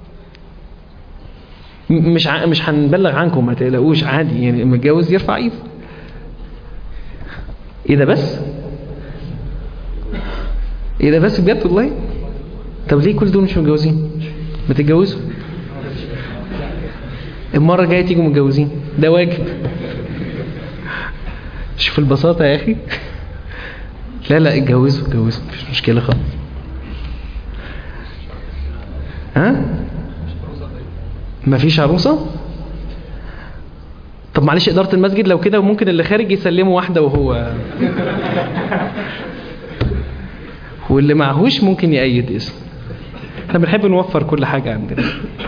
م- مش ع... مش هنبلغ عنكم ما تقلقوش عادي يعني المتجوز يرفع ايده ايه ده بس ايه ده بس بجد والله طب ليه كل دول مش متجوزين ما تتجوزوا المرة الجاية تيجوا متجوزين ده واجب شوف البساطة يا أخي لا لا اتجوزوا اتجوزوا مفيش مشكلة خالص ها مفيش عروسة طب معلش إدارة المسجد لو كده ممكن اللي خارج يسلموا واحدة وهو واللي معهوش ممكن يأيد اسم احنا بنحب نوفر كل حاجة عندنا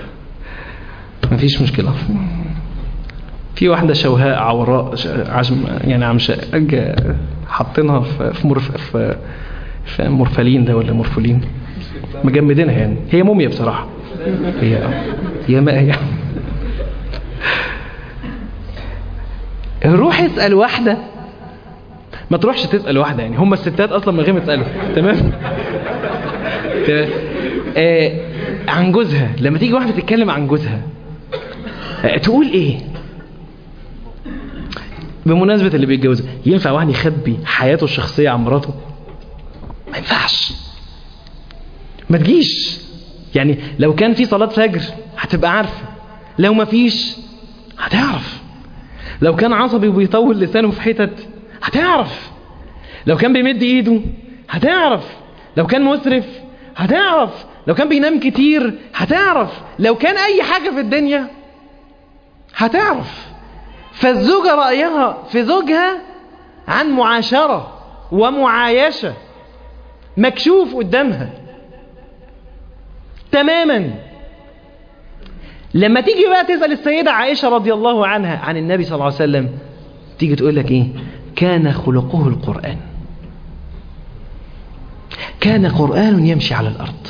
مفيش مشكلة في واحدة شوهاء عوراء ش- عجم يعني عمشاء حاطينها في في مرف في في مورفالين ده ولا مورفولين مجمدينها يعني هي موميا بصراحة هي هي ما هي روح اسأل واحدة ما تروحش تسأل واحدة يعني هم الستات أصلا من غير ما تسألوا تمام تمام آه عن جوزها لما تيجي واحدة تتكلم عن جوزها آه تقول ايه بمناسبة اللي بيتجوز ينفع واحد يخبي حياته الشخصية عن مراته ما ينفعش ما تجيش يعني لو كان في صلاة فجر هتبقى عارفة لو ما فيش هتعرف لو كان عصبي وبيطول لسانه في حتت هتعرف لو كان بيمد ايده هتعرف لو كان مسرف هتعرف لو كان بينام كتير هتعرف لو كان اي حاجة في الدنيا هتعرف فالزوجة رأيها في زوجها عن معاشرة ومعايشة مكشوف قدامها تماما لما تيجي بقى تسأل السيدة عائشة رضي الله عنها عن النبي صلى الله عليه وسلم تيجي تقول لك ايه كان خلقه القرآن كان قرآن يمشي على الأرض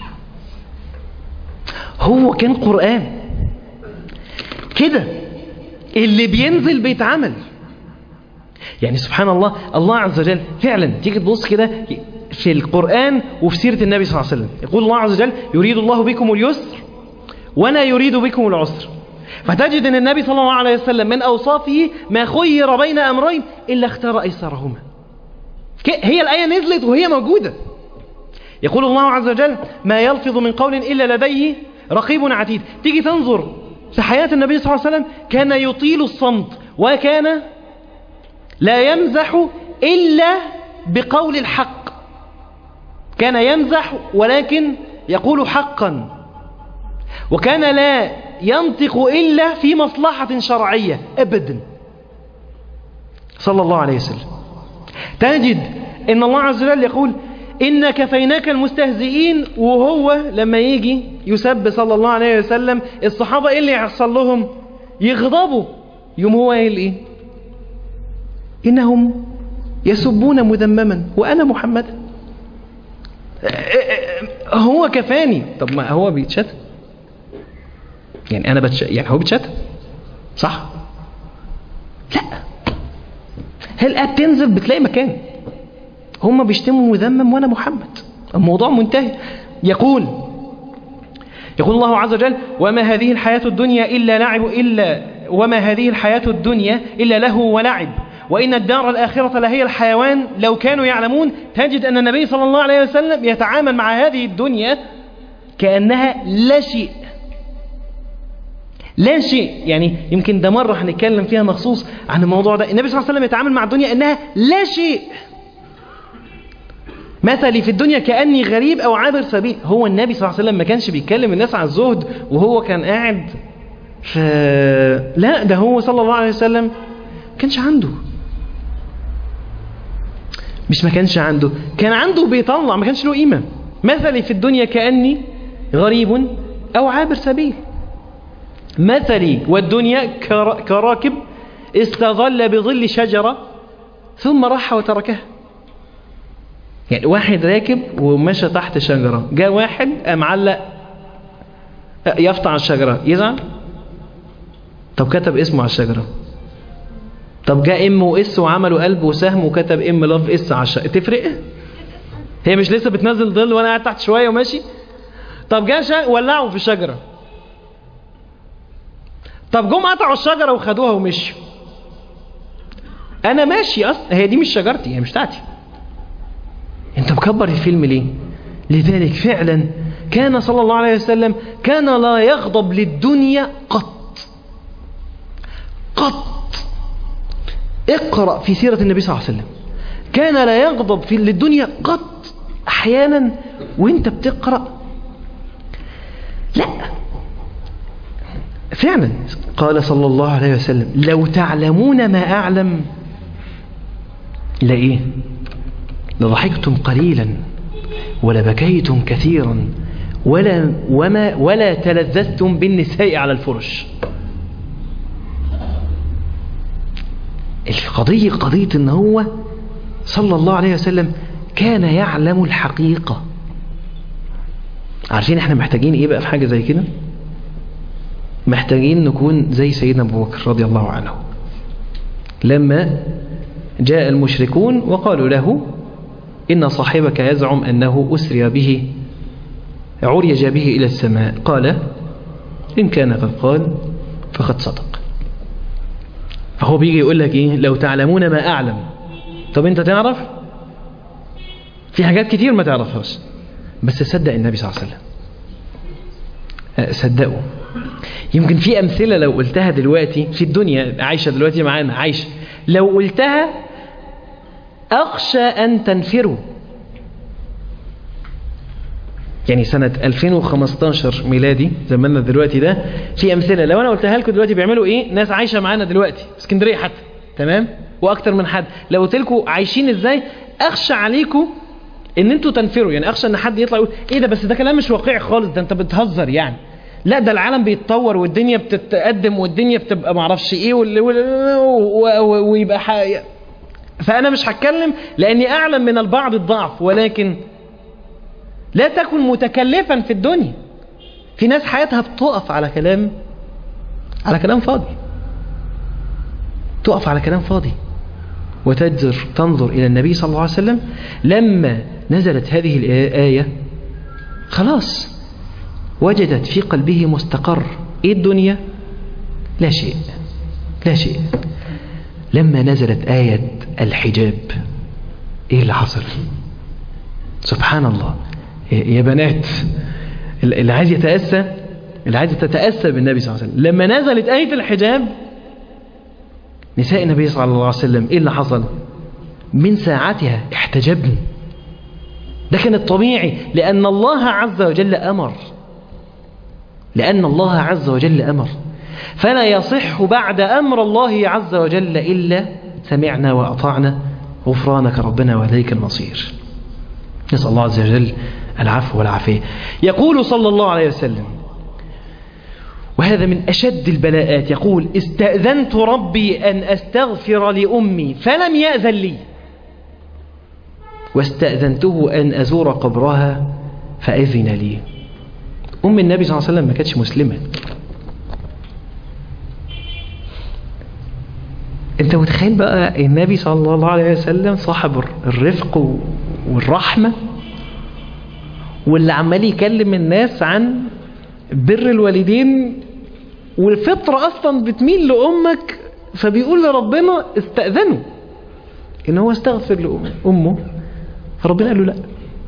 هو كان قرآن كده اللي بينزل بيتعمل يعني سبحان الله الله عز وجل فعلا تيجي تبص كده في القرآن وفي سيرة النبي صلى الله عليه وسلم يقول الله عز وجل يريد الله بكم اليسر ولا يريد بكم العسر فتجد ان النبي صلى الله عليه وسلم من اوصافه ما خير بين امرين الا اختار ايسرهما هي الايه نزلت وهي موجوده يقول الله عز وجل ما يلفظ من قول الا لديه رقيب عتيد تيجي تنظر في حياه النبي صلى الله عليه وسلم كان يطيل الصمت وكان لا يمزح الا بقول الحق كان يمزح ولكن يقول حقا وكان لا ينطق إلا في مصلحة شرعية أبدا صلى الله عليه وسلم تجد إن الله عز وجل يقول إن كفيناك المستهزئين وهو لما يجي يسب صلى الله عليه وسلم الصحابة إيه اللي يحصل لهم يغضبوا يوم هو قايل إيه إنهم يسبون مذمما وأنا محمد هو كفاني طب ما هو بيتشتم يعني انا بتش... يعني هو بيتشتم صح لا هل تنزل بتلاقي مكان هم بيشتموا مذمم وانا محمد الموضوع منتهي يقول يقول الله عز وجل وما هذه الحياة الدنيا إلا لعب إلا وما هذه الحياة الدنيا إلا له ولعب وإن الدار الآخرة لهي الحيوان لو كانوا يعلمون تجد أن النبي صلى الله عليه وسلم يتعامل مع هذه الدنيا كأنها لا شيء لا شيء يعني يمكن ده مرة هنتكلم فيها مخصوص عن الموضوع ده النبي صلى الله عليه وسلم يتعامل مع الدنيا انها لا شيء مثلي في الدنيا كأني غريب أو عابر سبيل هو النبي صلى الله عليه وسلم ما كانش بيتكلم الناس عن الزهد وهو كان قاعد ف... لا ده هو صلى الله عليه وسلم ما كانش عنده مش ما كانش عنده كان عنده بيطلع ما كانش له قيمة مثلي في الدنيا كأني غريب أو عابر سبيل مثلي والدنيا كراكب استظل بظل شجرة ثم راح وتركها يعني واحد راكب ومشى تحت شجرة جاء واحد قام علق يفطع الشجرة يزعل طب كتب اسمه على الشجرة طب جاء ام واس وعملوا قلب وسهم وكتب ام لاف اس على الشجرة تفرق هي مش لسه بتنزل ظل وانا قاعد تحت شوية وماشي طب جاء شا... ولعوا في الشجرة طب جم قطعوا الشجرة وخدوها ومشوا انا ماشي اصلا هي دي مش شجرتي هي مش بتاعتي انت مكبر الفيلم ليه لذلك فعلا كان صلى الله عليه وسلم كان لا يغضب للدنيا قط قط اقرأ في سيرة النبي صلى الله عليه وسلم كان لا يغضب في للدنيا قط احيانا وانت بتقرأ لا فعلا قال صلى الله عليه وسلم لو تعلمون ما أعلم لإيه لضحكتم قليلا ولبكيتم كثيرا ولا, وما ولا تلذذتم بالنساء على الفرش القضية قضية ان هو صلى الله عليه وسلم كان يعلم الحقيقة عارفين احنا محتاجين ايه بقى في حاجة زي كده محتاجين نكون زي سيدنا أبو بكر رضي الله عنه لما جاء المشركون وقالوا له إن صاحبك يزعم أنه أسري به عريج به إلى السماء قال إن كان قد قال فقد صدق فهو بيجي يقول لك إيه لو تعلمون ما أعلم طب أنت تعرف في حاجات كتير ما تعرفهاش بس صدق النبي صلى الله عليه وسلم صدقوا يمكن في أمثلة لو قلتها دلوقتي في الدنيا عايشة دلوقتي معانا عايشة لو قلتها أخشى أن تنفروا يعني سنة 2015 ميلادي زماننا دلوقتي ده في أمثلة لو أنا قلتها لكم دلوقتي بيعملوا إيه ناس عايشة معانا دلوقتي اسكندرية حتى تمام وأكتر من حد لو قلت لكم عايشين إزاي أخشى عليكم ان انتوا تنفروا يعني اخشى ان حد يطلع يقول ايه ده بس ده كلام مش واقعي خالص ده انت بتهزر يعني لا ده العالم بيتطور والدنيا بتتقدم والدنيا بتبقى معرفش ايه وال- وال- و- و- ويبقى ح- فانا مش هتكلم لاني اعلم من البعض الضعف ولكن لا تكن متكلفا في الدنيا في ناس حياتها بتقف على كلام على كلام فاضي تقف على كلام فاضي وتنظر تنظر إلى النبي صلى الله عليه وسلم لما نزلت هذه الآية خلاص وجدت في قلبه مستقر إيه الدنيا لا شيء لا شيء لما نزلت آية الحجاب إيه اللي حصل سبحان الله يا بنات اللي عايز يتأسى اللي عايز تتأسى بالنبي صلى الله عليه وسلم لما نزلت آية الحجاب نساء النبي صلى الله عليه وسلم إيه اللي حصل من ساعتها احتجبن ده كان الطبيعي لأن الله عز وجل أمر لأن الله عز وجل أمر فلا يصح بعد أمر الله عز وجل إلا سمعنا وأطعنا غفرانك ربنا وإليك المصير نسأل الله عز وجل العفو والعافية يقول صلى الله عليه وسلم وهذا من أشد البلاءات يقول استأذنت ربي أن أستغفر لأمي فلم يأذن لي واستأذنته أن أزور قبرها فأذن لي أم النبي صلى الله عليه وسلم ما كانتش مسلمة انت متخيل بقى النبي صلى الله عليه وسلم صاحب الرفق والرحمة واللي عمال يكلم الناس عن بر الوالدين والفطرة أصلا بتميل لأمك فبيقول لربنا استأذنه إن هو استغفر لأمه فربنا قال له لا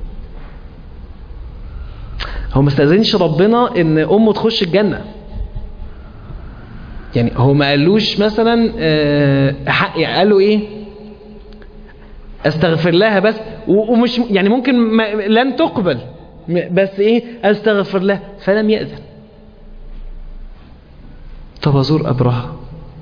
هو ما استأذنش ربنا إن أمه تخش الجنة يعني هو ما قالوش مثلا آه يعني قال له إيه استغفر لها بس ومش يعني ممكن ما لن تقبل بس ايه استغفر له فلم يأذن طب ازور ابرهة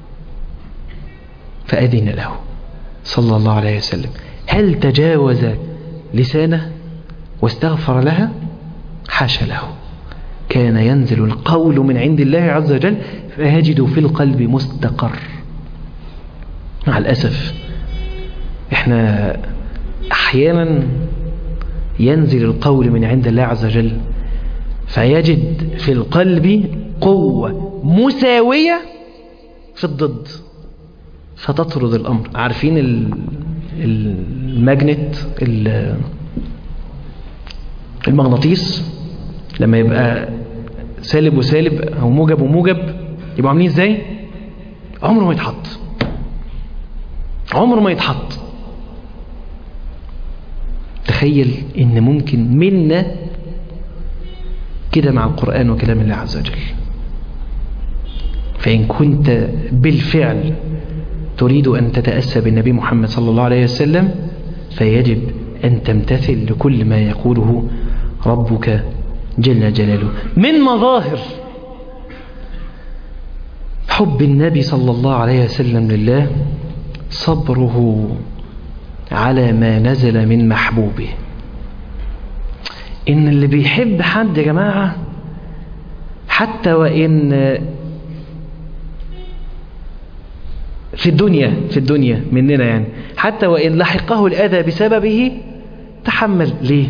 فأذن له صلى الله عليه وسلم هل تجاوز لسانه واستغفر لها حاشا له كان ينزل القول من عند الله عز وجل فيجد في القلب مستقر مع الأسف احنا احيانا ينزل القول من عند الله عز وجل فيجد في القلب قوة مساوية في الضد فتطرد الأمر عارفين الماجنت المغناطيس لما يبقى سالب وسالب أو موجب وموجب يبقوا عاملين ازاي عمره ما يتحط عمره ما يتحط تخيل ان ممكن منا كده مع القرآن وكلام الله عز وجل فإن كنت بالفعل تريد أن تتأسى بالنبي محمد صلى الله عليه وسلم فيجب أن تمتثل لكل ما يقوله ربك جل جلاله من مظاهر حب النبي صلى الله عليه وسلم لله صبره على ما نزل من محبوبه إن اللي بيحب حد يا جماعة حتى وإن في الدنيا في الدنيا مننا يعني حتى وإن لحقه الأذى بسببه تحمل ليه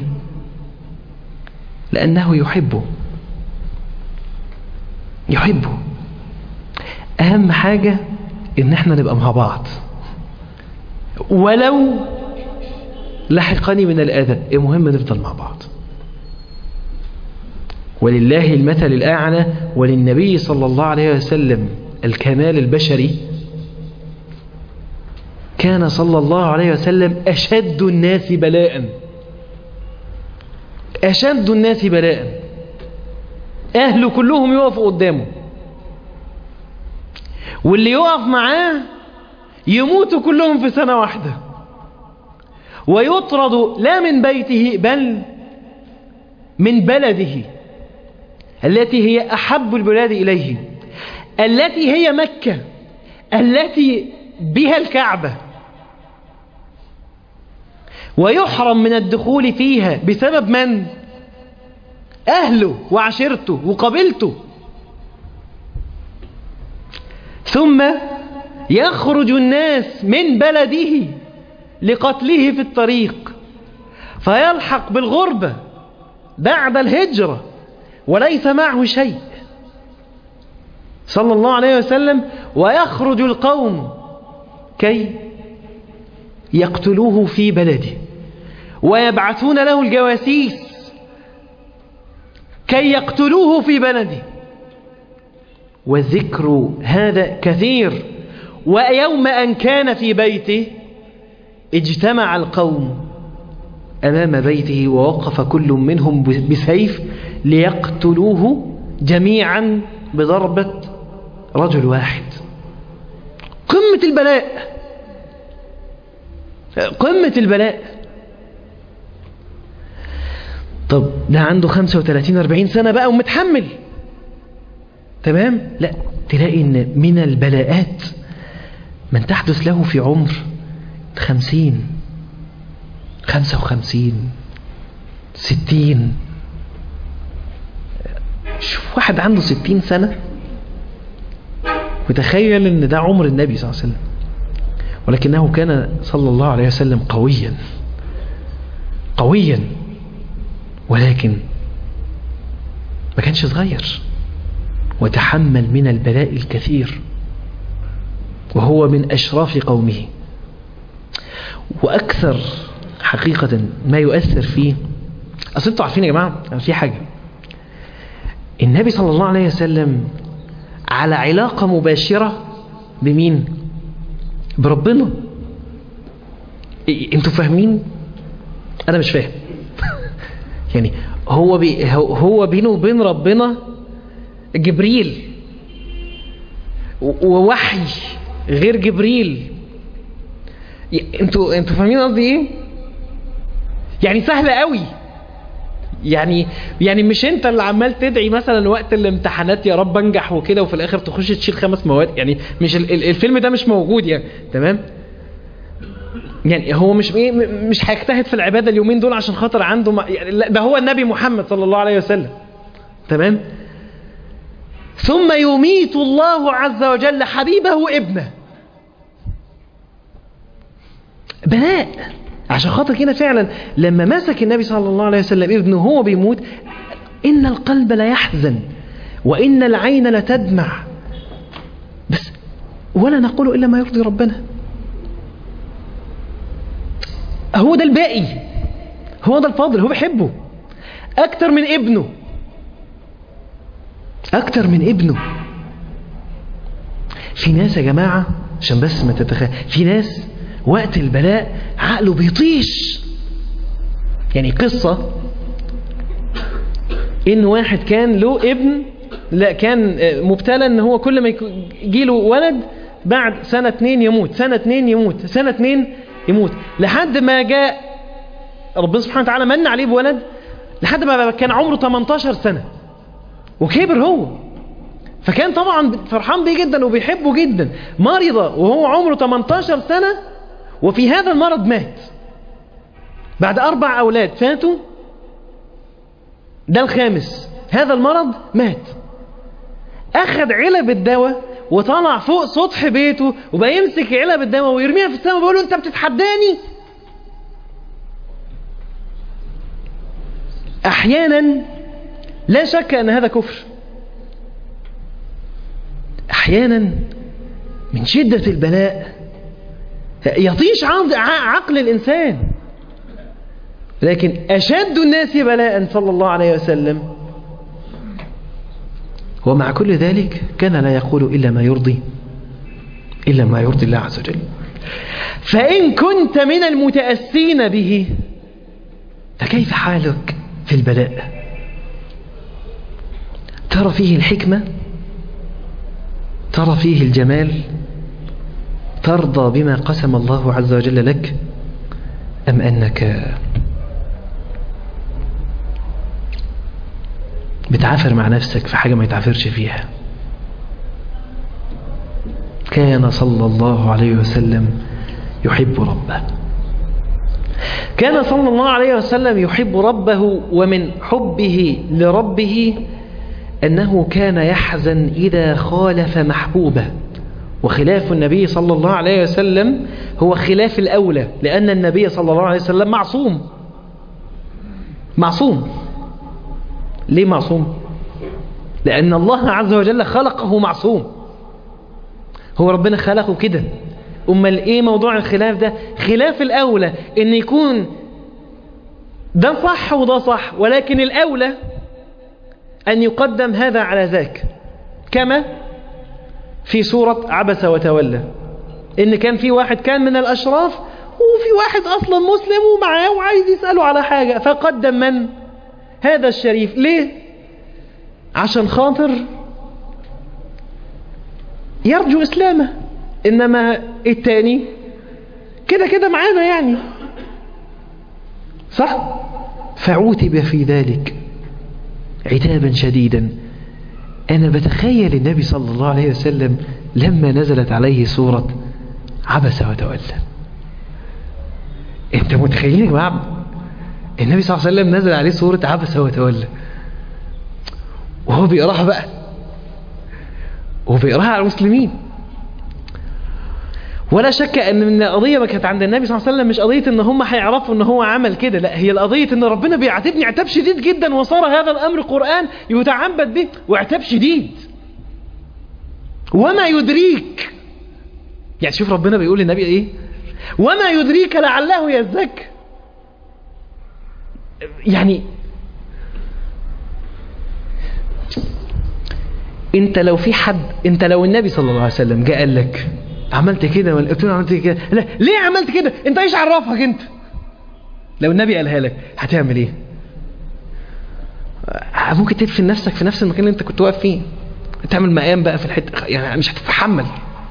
لأنه يحبه يحبه أهم حاجة إن احنا نبقى مع بعض ولو لحقني من الأذى المهم نفضل مع بعض ولله المثل الأعلى وللنبي صلى الله عليه وسلم الكمال البشري كان صلى الله عليه وسلم أشد الناس بلاء أشد الناس بلاء أهله كلهم يقفوا قدامه واللي يقف معاه يموتوا كلهم في سنة واحدة ويطرد لا من بيته بل من بلده التي هي أحب البلاد إليه التي هي مكة التي بها الكعبة ويحرم من الدخول فيها بسبب من؟ أهله وعشيرته وقبيلته ثم يخرج الناس من بلده لقتله في الطريق فيلحق بالغربة بعد الهجرة وليس معه شيء صلى الله عليه وسلم ويخرج القوم كي يقتلوه في بلده ويبعثون له الجواسيس كي يقتلوه في بلده والذكر هذا كثير ويوم أن كان في بيته اجتمع القوم أمام بيته ووقف كل منهم بسيف ليقتلوه جميعا بضربة رجل واحد قمة البلاء قمة البلاء طب ده عنده 35 40 سنة بقى ومتحمل تمام لا تلاقي ان من البلاءات من تحدث له في عمر 50 55 60 شوف واحد عنده 60 سنة وتخيل ان ده عمر النبي صلى الله عليه وسلم ولكنه كان صلى الله عليه وسلم قويا قويا ولكن ما كانش صغير وتحمل من البلاء الكثير وهو من أشراف قومه وأكثر حقيقة ما يؤثر فيه أصل انتوا عارفين يا جماعة في حاجة النبي صلى الله عليه وسلم على علاقة مباشرة بمين بربنا إيه انتوا فاهمين انا مش فاهم يعني هو بي هو بينه وبين ربنا جبريل ووحي غير جبريل انتوا انتوا فاهمين قصدي ايه يعني سهله قوي يعني يعني مش انت اللي عمال تدعي مثلا وقت الامتحانات يا رب انجح وكده وفي الاخر تخش تشيل خمس مواد يعني مش الفيلم ده مش موجود يعني تمام يعني هو مش ايه مش هيجتهد في العباده اليومين دول عشان خاطر عنده ما يعني لا ده هو النبي محمد صلى الله عليه وسلم تمام ثم يميت الله عز وجل حبيبه ابنه بلاء عشان خاطر كده فعلا لما مسك النبي صلى الله عليه وسلم ابنه هو بيموت إن القلب لا يحزن وإن العين لتدمع بس ولا نقول إلا ما يرضي ربنا هو ده الباقي هو ده الفاضل هو بيحبه أكتر من ابنه أكتر من ابنه في ناس يا جماعة عشان بس ما تتخيل في ناس وقت البلاء عقله بيطيش يعني قصة ان واحد كان له ابن لا كان مبتلى ان هو كل ما يجيله ولد بعد سنة اتنين يموت سنة اتنين يموت سنة اتنين يموت لحد ما جاء ربنا سبحانه وتعالى من عليه بولد لحد ما كان عمره 18 سنة وكبر هو فكان طبعا فرحان بيه جدا وبيحبه جدا مرض وهو عمره 18 سنة وفي هذا المرض مات بعد أربع أولاد فاتوا ده الخامس هذا المرض مات أخذ علب الدواء وطلع فوق سطح بيته وبقى يمسك علب الدواء ويرميها في السماء وبيقول له أنت بتتحداني أحيانا لا شك أن هذا كفر أحيانا من شدة البلاء يطيش عقل الإنسان لكن أشد الناس بلاء صلى الله عليه وسلم ومع كل ذلك كان لا يقول إلا ما يرضي إلا ما يرضي الله عز وجل فإن كنت من المتأسين به فكيف حالك في البلاء ترى فيه الحكمة ترى فيه الجمال ترضى بما قسم الله عز وجل لك أم أنك بتعافر مع نفسك في حاجة ما يتعافرش فيها كان صلى الله عليه وسلم يحب ربه كان صلى الله عليه وسلم يحب ربه ومن حبه لربه أنه كان يحزن إذا خالف محبوبه وخلاف النبي صلى الله عليه وسلم هو خلاف الأولى لأن النبي صلى الله عليه وسلم معصوم معصوم ليه معصوم لأن الله عز وجل خلقه معصوم هو ربنا خلقه كده أمال إيه موضوع الخلاف ده خلاف الأولى إن يكون ده صح وده صح ولكن الأولى أن يقدم هذا على ذاك كما في سورة عبس وتولى إن كان في واحد كان من الأشراف وفي واحد أصلا مسلم ومعاه وعايز يسأله على حاجة فقدم من هذا الشريف ليه عشان خاطر يرجو إسلامه إنما التاني كده كده معانا يعني صح فعوتب في ذلك عتابا شديدا أنا بتخيل النبي صلى الله عليه وسلم لما نزلت عليه سورة عبس وتولى انت متخيلين يا جماعه النبي صلى الله عليه وسلم نزل عليه سورة عبس وتولى وهو بيقراها بقى وبيقراها على المسلمين ولا شك ان القضيه ما كانت عند النبي صلى الله عليه وسلم مش قضيه ان هم هيعرفوا ان هو عمل كده لا هي القضيه ان ربنا بيعاتبني عتاب شديد جدا وصار هذا الامر قران يتعبد به وعتاب شديد وما يدريك يعني شوف ربنا بيقول للنبي ايه وما يدريك لعله يزكى يعني انت لو في حد انت لو النبي صلى الله عليه وسلم جاء قال لك عملت كده ولا قلت له عملت كده لا ليه عملت كده انت ايش عرفك انت لو النبي قالها لك هتعمل ايه ممكن تدفن نفسك في نفس المكان اللي انت كنت واقف فيه تعمل مقام بقى في الحته يعني مش هتتحمل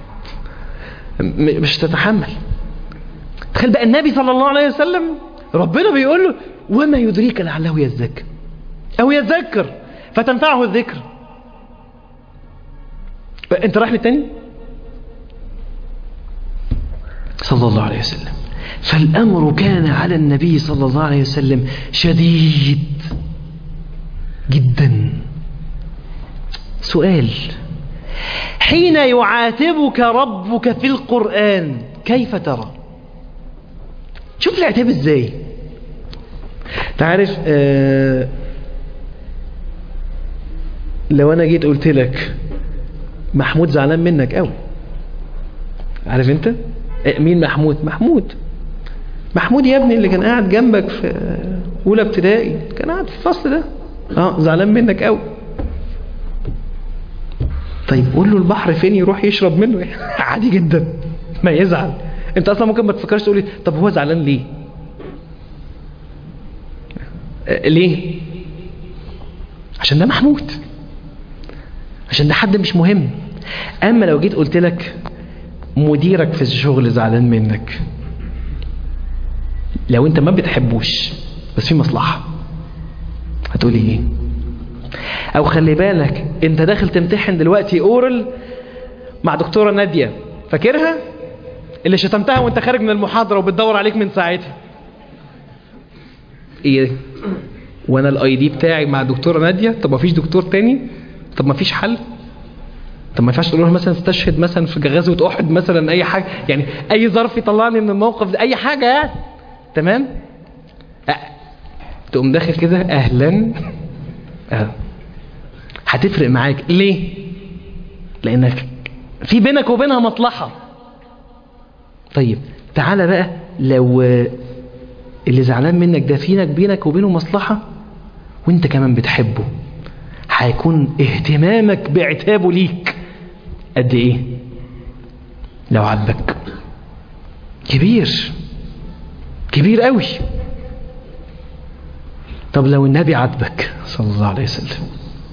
مش هتتحمل تخيل بقى النبي صلى الله عليه وسلم ربنا بيقول له وما يدريك لعله يزكى او يذكر فتنفعه الذكر انت رايح للتاني صلى الله عليه وسلم فالأمر كان على النبي صلى الله عليه وسلم شديد جدا سؤال حين يعاتبك ربك في القرآن كيف ترى شوف العتاب ازاي تعرف آه لو انا جيت قلت لك محمود زعلان منك قوي عارف انت مين محمود محمود محمود يا ابني اللي كان قاعد جنبك في اولى ابتدائي كان قاعد في الفصل ده اه زعلان منك قوي طيب قول له البحر فين يروح يشرب منه عادي جدا ما يزعل انت اصلا ممكن ما تفكرش تقولي طب هو زعلان ليه آه ليه عشان ده محمود عشان ده حد مش مهم اما لو جيت قلت لك مديرك في الشغل زعلان منك لو انت ما بتحبوش بس في مصلحة هتقولي ايه او خلي بالك انت داخل تمتحن دلوقتي اورال مع دكتورة نادية فاكرها اللي شتمتها وانت خارج من المحاضرة وبتدور عليك من ساعتها ايه وانا الاي دي بتاعي مع دكتورة نادية طب ما فيش دكتور تاني طب ما فيش حل طب ما ينفعش تقول له مثلا استشهد مثلا في غزوه احد مثلا اي حاجه يعني اي ظرف يطلعني من الموقف ده اي حاجه يعني تمام أه. تقوم داخل كده اهلا أه. هتفرق معاك ليه لانك في بينك وبينها مصلحه طيب تعالى بقى لو اللي زعلان منك ده فينك بينك وبينه مصلحه وانت كمان بتحبه هيكون اهتمامك بعتابه ليك قد ايه لو عاتبك كبير كبير قوي طب لو النبي عاتبك صلى الله عليه وسلم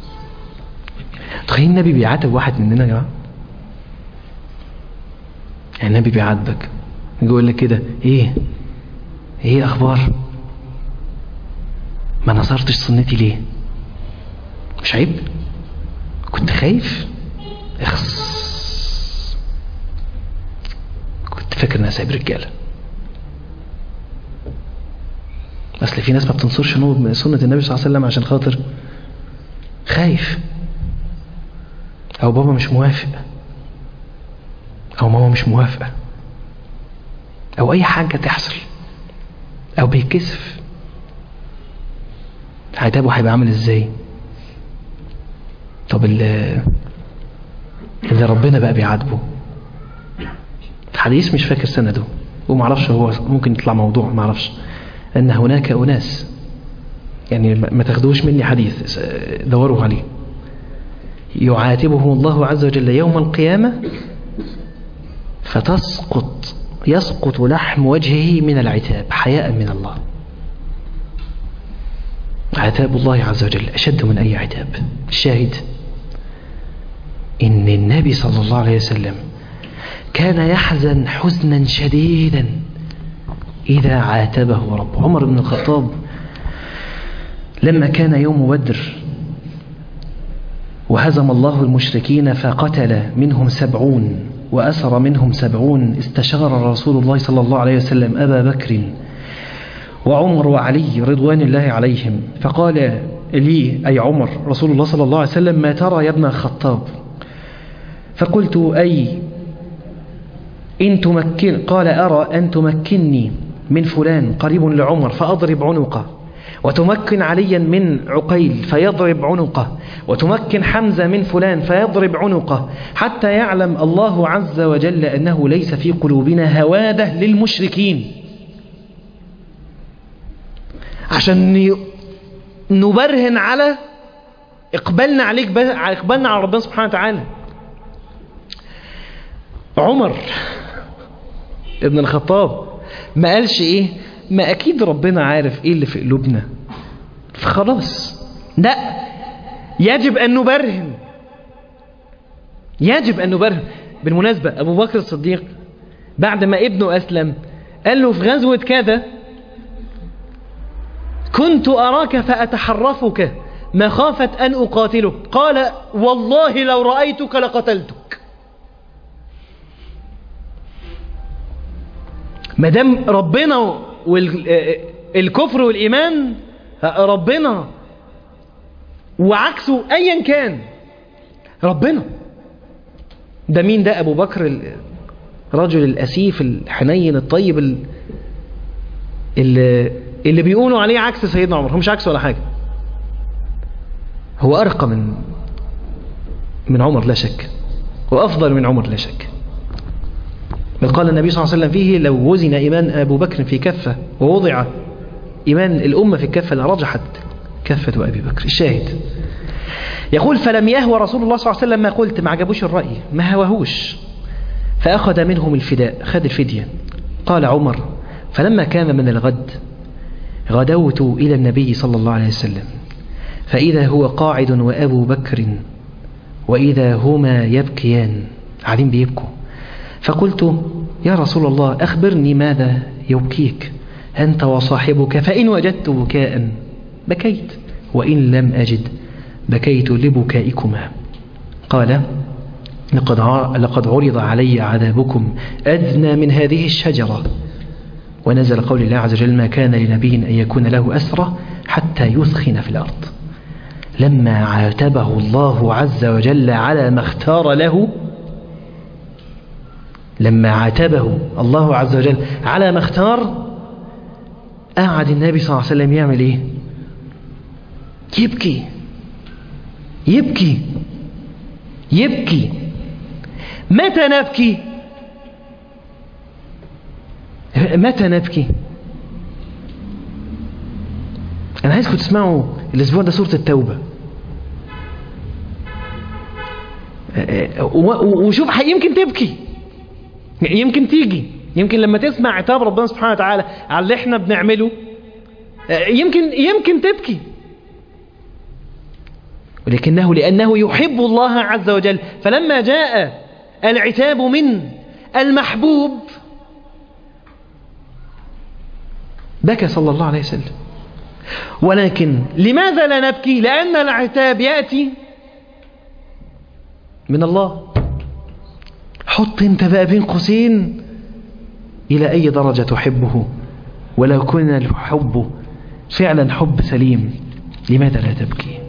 تخيل النبي بيعاتب واحد مننا يا جماعه يعني النبي بيعاتبك يقول لك كده ايه ايه اخبار ما نصرتش سنتي ليه مش عيب كنت خايف اخص كنت فاكر انها سايب رجاله اصل في ناس ما بتنصرش سنه النبي صلى الله عليه وسلم عشان خاطر خايف او بابا مش موافق أو ماما مش موافقة أو أي حاجة تحصل أو بيكسف عتابه هيبقى عامل ازاي طب اللي, اللي ربنا بقى بيعاتبه حديث مش فاكر سنده ومعرفش هو ممكن يطلع موضوع معرفش أن هناك أناس يعني ما تاخدوش مني حديث دوروا عليه يعاتبهم الله عز وجل يوم القيامة فتسقط يسقط لحم وجهه من العتاب حياء من الله عتاب الله عز وجل أشد من أي عتاب الشاهد إن النبي صلى الله عليه وسلم كان يحزن حزنا شديدا إذا عاتبه رب عمر بن الخطاب لما كان يوم بدر وهزم الله المشركين فقتل منهم سبعون وأسر منهم سبعون استشار رسول الله صلى الله عليه وسلم أبا بكر وعمر وعلي رضوان الله عليهم فقال لي أي عمر رسول الله صلى الله عليه وسلم ما ترى يا ابن الخطاب فقلت أي إن تمكن قال أرى أن تمكنني من فلان قريب لعمر فأضرب عنقه وتمكن عليا من عقيل فيضرب عنقه وتمكن حمزة من فلان فيضرب عنقه حتى يعلم الله عز وجل أنه ليس في قلوبنا هوادة للمشركين عشان نبرهن على اقبلنا عليك اقبلنا على ربنا سبحانه وتعالى عمر ابن الخطاب ما قالش ايه ما اكيد ربنا عارف ايه اللي في قلوبنا فخلاص لا يجب ان نبرهن يجب ان نبرهن بالمناسبة ابو بكر الصديق بعد ما ابنه اسلم قال له في غزوة كذا كنت أراك فأتحرفك مخافة أن أقاتلك قال والله لو رأيتك لقتلتك ما دام ربنا والكفر والإيمان ربنا وعكسه أيا كان ربنا ده مين ده أبو بكر الرجل الأسيف الحنين الطيب اللي اللي بيقولوا عليه عكس سيدنا عمر هو مش عكس ولا حاجة هو أرقى من من عمر لا شك وأفضل من عمر لا شك بل قال النبي صلى الله عليه وسلم فيه لو وزن إيمان أبو بكر في كفة ووضع إيمان الأمة في الكفة لرجحت كفة أبي بكر الشاهد يقول فلم يهوى رسول الله صلى الله عليه وسلم ما قلت ما عجبوش الرأي ما هوهوش فأخذ منهم الفداء خد الفدية قال عمر فلما كان من الغد غدوت إلى النبي صلى الله عليه وسلم فإذا هو قاعد وأبو بكر وإذا هما يبكيان قاعدين بيبكوا فقلت يا رسول الله أخبرني ماذا يبكيك أنت وصاحبك فإن وجدت بكاء بكيت وإن لم أجد بكيت لبكائكما قال لقد لقد عرض علي عذابكم أدنى من هذه الشجرة ونزل قول الله عز وجل ما كان لنبي أن يكون له أسرى حتى يثخن في الأرض لما عاتبه الله عز وجل على ما اختار له لما عاتبه الله عز وجل على ما اختار قعد النبي صلى الله عليه وسلم يعمل ايه يبكي يبكي يبكي متى نبكي متى نبكي أنا عايزكم تسمعوا الأسبوع ده سورة التوبة وشوف يمكن تبكي يمكن تيجي يمكن لما تسمع عتاب ربنا سبحانه وتعالى على اللي احنا بنعمله يمكن يمكن تبكي ولكنه لأنه يحب الله عز وجل فلما جاء العتاب من المحبوب بكى صلى الله عليه وسلم ولكن لماذا لا نبكي لأن العتاب يأتي من الله حط انت بقى بين قوسين إلى أي درجة تحبه ولو كان الحب فعلا حب سليم لماذا لا تبكي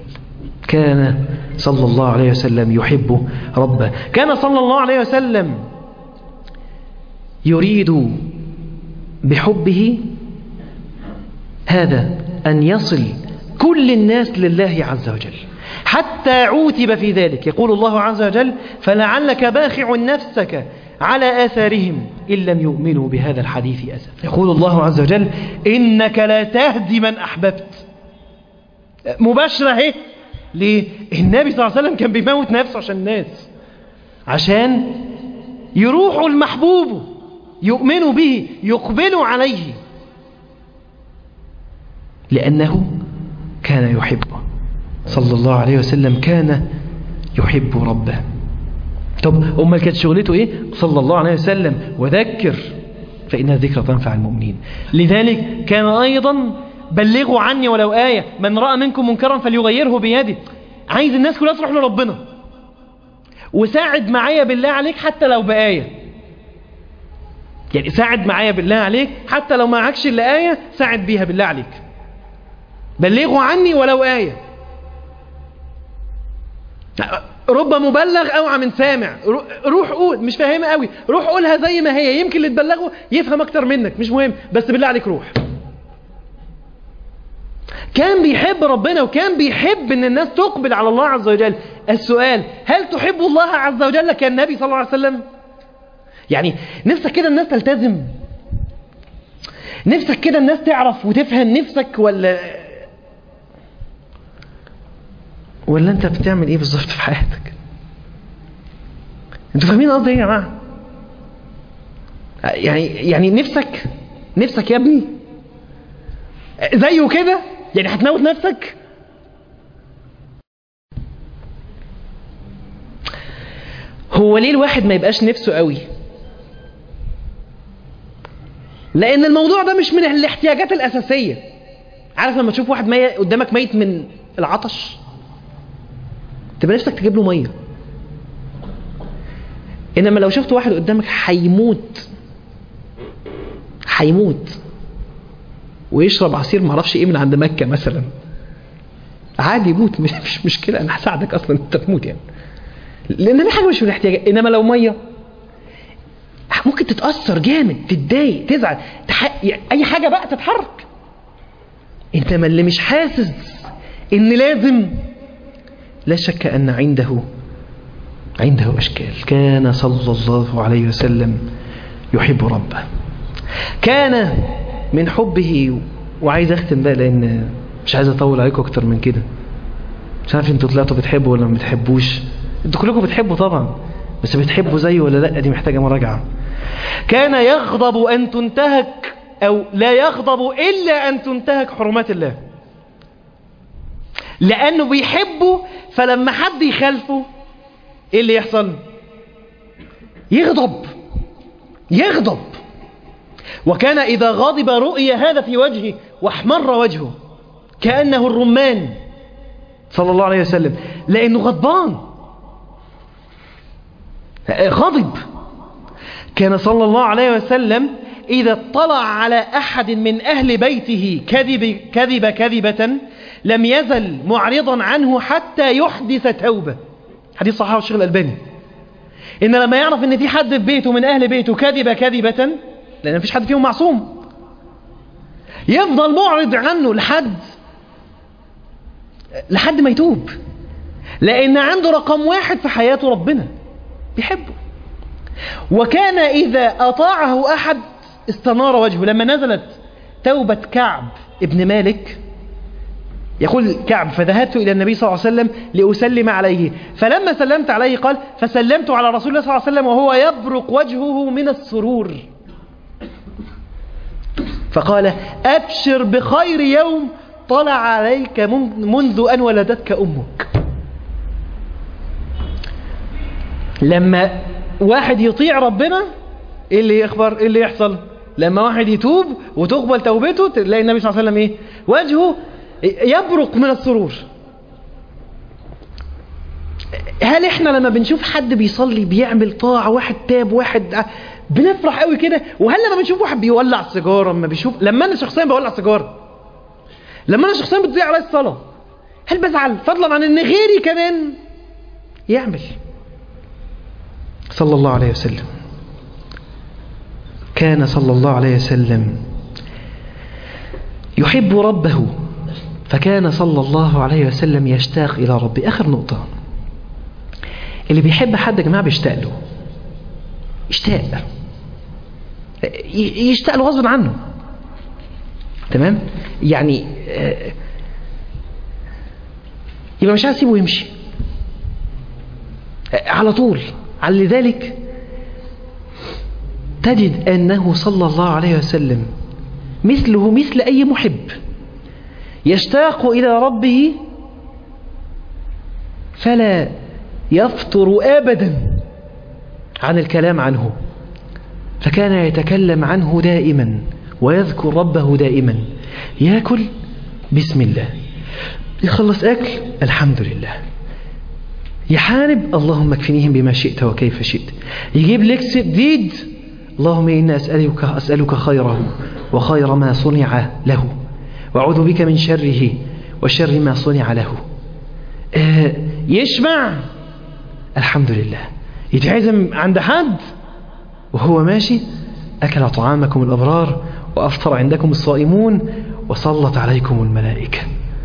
كان صلى الله عليه وسلم يحب ربه كان صلى الله عليه وسلم يريد بحبه هذا أن يصل كل الناس لله عز وجل حتى عوتب في ذلك يقول الله عز وجل فلعلك باخع نفسك على آثارهم إن لم يؤمنوا بهذا الحديث أسف يقول الله عز وجل إنك لا تهدي من أحببت مباشرة اهي ليه النبي صلى الله عليه وسلم كان بيموت نفسه عشان الناس عشان يروحوا المحبوب يؤمنوا به يقبلوا عليه لأنه كان يحبه صلى الله عليه وسلم كان يحب ربه طب أمال كانت شغلته إيه صلى الله عليه وسلم وذكر فإن الذكر تنفع المؤمنين لذلك كان أيضا بلغوا عني ولو آية من رأى منكم منكرا فليغيره بيده عايز الناس كلها تروح لربنا وساعد معايا بالله عليك حتى لو بآية يعني ساعد معايا بالله عليك حتى لو معكش إلا آية ساعد بيها بالله عليك بلغوا عني ولو آية رب مبلغ أوعى من سامع روح قول مش فاهمة قوي روح قولها زي ما هي يمكن اللي تبلغه يفهم أكتر منك مش مهم بس بالله عليك روح كان بيحب ربنا وكان بيحب ان الناس تقبل على الله عز وجل السؤال هل تحب الله عز وجل كالنبي صلى الله عليه وسلم يعني نفسك كده الناس تلتزم نفسك كده الناس تعرف وتفهم نفسك ولا ولا انت بتعمل ايه بالظبط في حياتك انتوا فاهمين قصدي ايه يا جماعه يعني يعني نفسك نفسك يا ابني زيه كده يعني هتموت نفسك هو ليه الواحد ما يبقاش نفسه قوي لان الموضوع ده مش من الاحتياجات الاساسيه عارف لما تشوف واحد ميت قدامك ميت من العطش تبقى نفسك تجيب له ميه انما لو شفت واحد قدامك هيموت هيموت ويشرب عصير معرفش ايه من عند مكة مثلا عادي يموت مش مشكلة انا هساعدك اصلا انت تموت يعني لان دي حاجة مش من الاحتياج انما لو مية ممكن تتأثر جامد تتضايق تزعل تح... يعني اي حاجة بقى تتحرك انما اللي مش حاسس ان لازم لا شك ان عنده عنده اشكال كان صلى الله عليه وسلم يحب ربه كان من حبه وعايز اختم بقى لان مش عايز اطول عليكم اكتر من كده مش عارف انتوا طلعتوا بتحبوا ولا ما بتحبوش انتوا كلكم بتحبوا طبعا بس بتحبوا زيه ولا لا دي محتاجه مراجعه كان يغضب ان تنتهك او لا يغضب الا ان تنتهك حرمات الله لانه بيحبه فلما حد يخالفه ايه اللي يحصل يغضب يغضب وكان إذا غضب رؤي هذا في وجهه واحمر وجهه كأنه الرمان صلى الله عليه وسلم لأنه غضبان غضب كان صلى الله عليه وسلم إذا اطلع على أحد من أهل بيته كذب كذب كذبة لم يزل معرضا عنه حتى يحدث توبة حديث صحيح الشيخ الألباني إن لما يعرف إن في حد في بيته من أهل بيته كذب كذبة لأن مفيش حد فيهم معصوم يفضل معرض عنه لحد لحد ما يتوب لأن عنده رقم واحد في حياته ربنا بيحبه وكان إذا أطاعه أحد استنار وجهه لما نزلت توبة كعب ابن مالك يقول كعب فذهبت إلى النبي صلى الله عليه وسلم لأسلم عليه فلما سلمت عليه قال فسلمت على رسول الله صلى الله عليه وسلم وهو يبرق وجهه من السرور فقال أبشر بخير يوم طلع عليك منذ أن ولدتك أمك لما واحد يطيع ربنا ايه اللي يخبر ايه اللي يحصل لما واحد يتوب وتقبل توبته تلاقي النبي صلى الله عليه وسلم ايه وجهه يبرق من السرور هل احنا لما بنشوف حد بيصلي بيعمل طاعة واحد تاب واحد بنفرح قوي كده وهل لما بنشوف واحد بيولع سيجاره لما بيشوف لما انا شخصيا بولع سيجاره لما انا شخصيا بتضيع علي الصلاه هل بزعل فضلا عن ان غيري كمان يعمل صلى الله عليه وسلم كان صلى الله عليه وسلم يحب ربه فكان صلى الله عليه وسلم يشتاق إلى ربه آخر نقطة اللي بيحب حد يا جماعة بيشتاق له يشتاق ي- يشتاق له غصب عنه تمام يعني آه، يبقى مش عايز يسيبه يمشي آه، على طول على ذلك تجد أنه صلى الله عليه وسلم مثله مثل أي محب يشتاق إلى ربه فلا يفطر أبدا عن الكلام عنه فكان يتكلم عنه دائما ويذكر ربه دائما يأكل بسم الله يخلص أكل الحمد لله يحارب اللهم اكفنيهم بما شئت وكيف شئت يجيب لك جديد اللهم إنا أسألك, أسألك خيره وخير ما صنع له وأعوذ بك من شره وشر ما صنع له آه، يشبع الحمد لله يتعزم عند حد وهو ماشي أكل طعامكم الأبرار وأفطر عندكم الصائمون وصلت عليكم الملائكة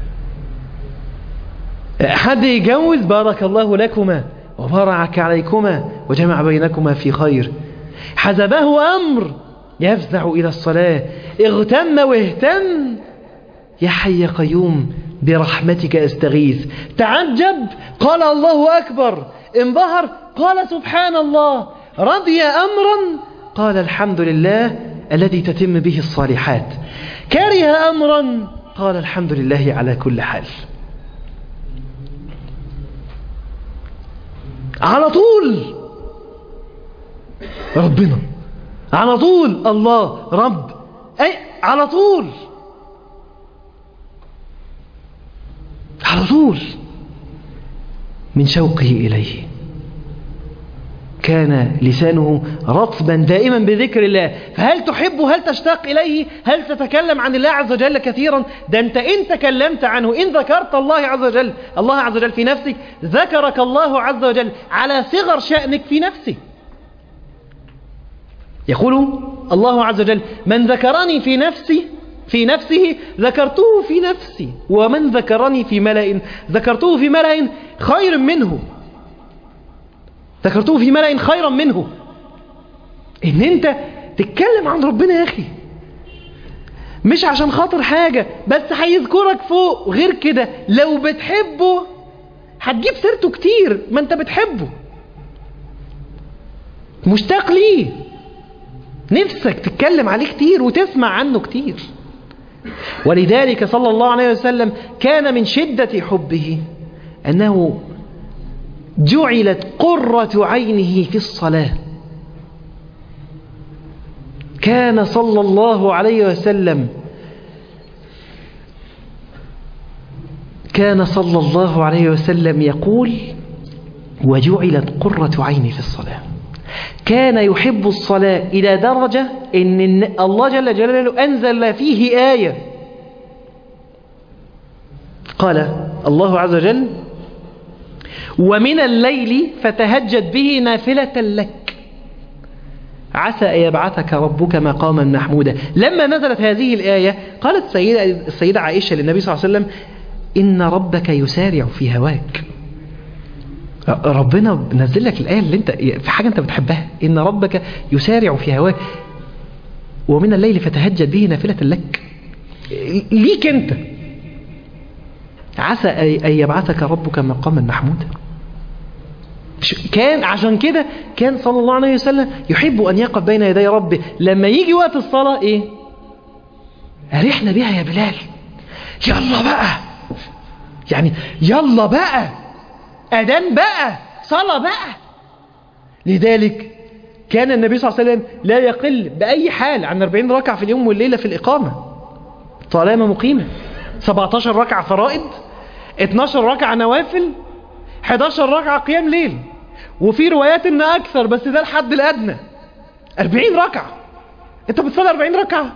حد يجوز بارك الله لكما وبارك عليكما وجمع بينكما في خير حزبه أمر يفزع إلى الصلاة اغتم واهتم يا حي قيوم برحمتك استغيث تعجب قال الله أكبر انبهر قال سبحان الله رضي أمرا قال الحمد لله الذي تتم به الصالحات كره أمرا قال الحمد لله على كل حال على طول ربنا على طول الله رب أي على طول على طول من شوقه إليه كان لسانه رطبا دائما بذكر الله فهل تحب هل تشتاق إليه هل تتكلم عن الله عز وجل كثيرا ده أنت إن تكلمت عنه إن ذكرت الله عز وجل الله عز وجل في نفسك ذكرك الله عز وجل على صغر شأنك في نفسه يقول الله عز وجل من ذكرني في نفسي في نفسه ذكرته في نفسي ومن ذكرني في ملأ ذكرته في ملأ خير منه ذكرته في ملأ خيرا منه ان انت تتكلم عن ربنا يا اخي مش عشان خاطر حاجة بس هيذكرك فوق غير كده لو بتحبه هتجيب سيرته كتير ما انت بتحبه مشتاق ليه نفسك تتكلم عليه كتير وتسمع عنه كتير ولذلك صلى الله عليه وسلم كان من شدة حبه أنه جعلت قرة عينه في الصلاة كان صلى الله عليه وسلم كان صلى الله عليه وسلم يقول وجعلت قرة عيني في الصلاة كان يحب الصلاة إلى درجة إن الله جل جلاله أنزل فيه آية قال الله عز وجل ومن الليل فتهجد به نافلة لك عسى أن يبعثك ربك مقاما محمودا لما نزلت هذه الآية قالت السيدة, السيدة عائشة للنبي صلى الله عليه وسلم إن ربك يسارع في هواك ربنا نزل لك الآية اللي انت في حاجة انت بتحبها إن ربك يسارع في هواك ومن الليل فتهجد به نافلة لك ليك انت عسى أن يبعثك ربك مقاما محمودا كان عشان كده كان صلى الله عليه وسلم يحب أن يقف بين يدي ربه لما يجي وقت الصلاة إيه أرحنا بها يا بلال يلا بقى يعني يلا بقى أذان بقى صلاة بقى لذلك كان النبي صلى الله عليه وسلم لا يقل بأي حال عن 40 ركعة في اليوم والليلة في الإقامة طالما مقيمة 17 ركعة فرائض 12 ركعة نوافل 11 ركعة قيام ليل وفي روايات ان اكثر بس ده الحد الادنى 40 ركعة انت بتصلي 40 ركعة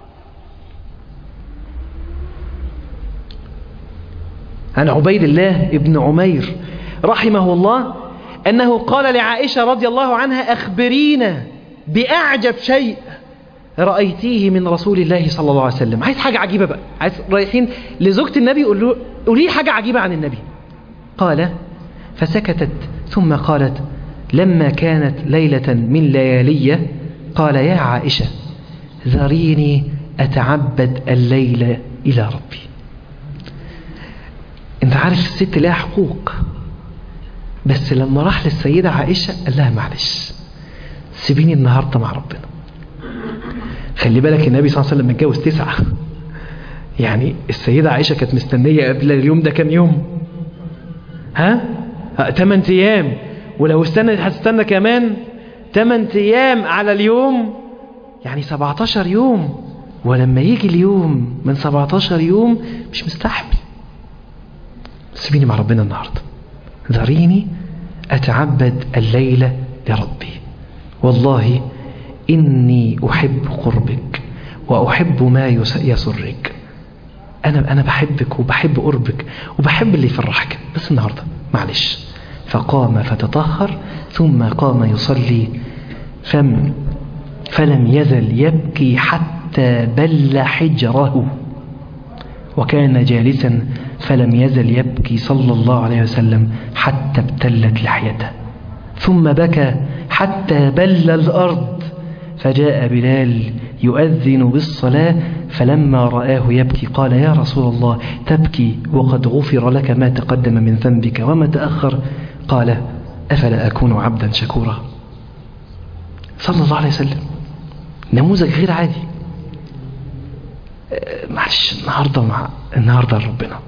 عن عبيد الله ابن عمير رحمه الله أنه قال لعائشة رضي الله عنها أخبرينا بأعجب شيء رأيتيه من رسول الله صلى الله عليه وسلم عايز حاجة عجيبة بقى عايز رايحين لزوجة النبي قول له قولي لي حاجة عجيبة عن النبي قال فسكتت ثم قالت لما كانت ليلة من ليالي قال يا عائشة ذريني أتعبد الليل إلى ربي انت عارف الست لها حقوق بس لما راح للسيدة عائشة قال لها معلش سيبيني النهاردة مع ربنا خلي بالك النبي صلى الله عليه وسلم متجوز تسعة يعني السيدة عائشة كانت مستنية قبل اليوم ده كام يوم ها تمن ايام ولو استنت هتستنى كمان تمن ايام على اليوم يعني 17 يوم ولما يجي اليوم من 17 يوم مش مستحمل سيبيني مع ربنا النهارده ذريني أتعبد الليلة لربي والله إني أحب قربك وأحب ما يسرك أنا أنا بحبك وبحب قربك وبحب اللي يفرحك بس النهاردة معلش فقام فتطهر ثم قام يصلي فم فلم يزل يبكي حتى بل حجره وكان جالسا فلم يزل يبكي صلى الله عليه وسلم حتى ابتلت لحيته ثم بكى حتى بل الأرض فجاء بلال يؤذن بالصلاة فلما رآه يبكي قال يا رسول الله تبكي وقد غفر لك ما تقدم من ذنبك وما تأخر قال أفلا أكون عبدا شكورا صلى الله عليه وسلم نموذج غير عادي معلش النهاردة مع النهاردة ربنا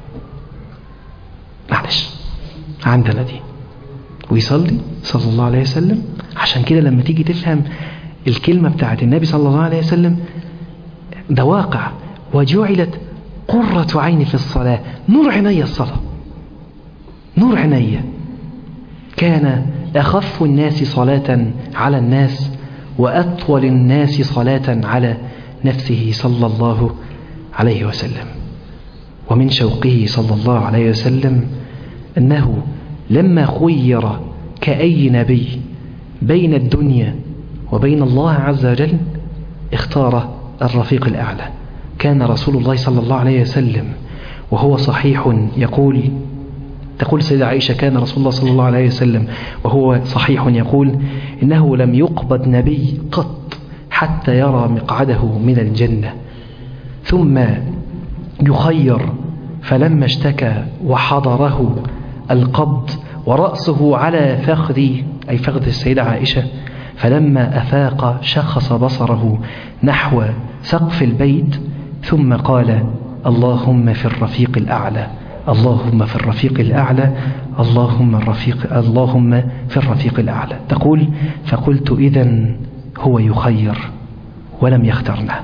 معلش عندنا دي ويصلي صلى الله عليه وسلم عشان كده لما تيجي تفهم الكلمة بتاعت النبي صلى الله عليه وسلم ده واقع وجعلت قرة عيني في الصلاة نور عيني الصلاة نور عيني كان أخف الناس صلاة على الناس وأطول الناس صلاة على نفسه صلى الله عليه وسلم ومن شوقه صلى الله عليه وسلم أنه لما خير كأي نبي بين الدنيا وبين الله عز وجل اختار الرفيق الأعلى كان رسول الله صلى الله عليه وسلم وهو صحيح يقول تقول سيدة عائشة كان رسول الله صلى الله عليه وسلم وهو صحيح يقول إنه لم يقبض نبي قط حتى يرى مقعده من الجنة ثم يخير فلما اشتكى وحضره القبض ورأسه على فخذ أي فخذ السيدة عائشة فلما أفاق شخص بصره نحو سقف البيت ثم قال اللهم في الرفيق الأعلى اللهم في الرفيق الأعلى اللهم الرفيق اللهم في الرفيق الأعلى تقول فقلت إذا هو يخير ولم يخترنا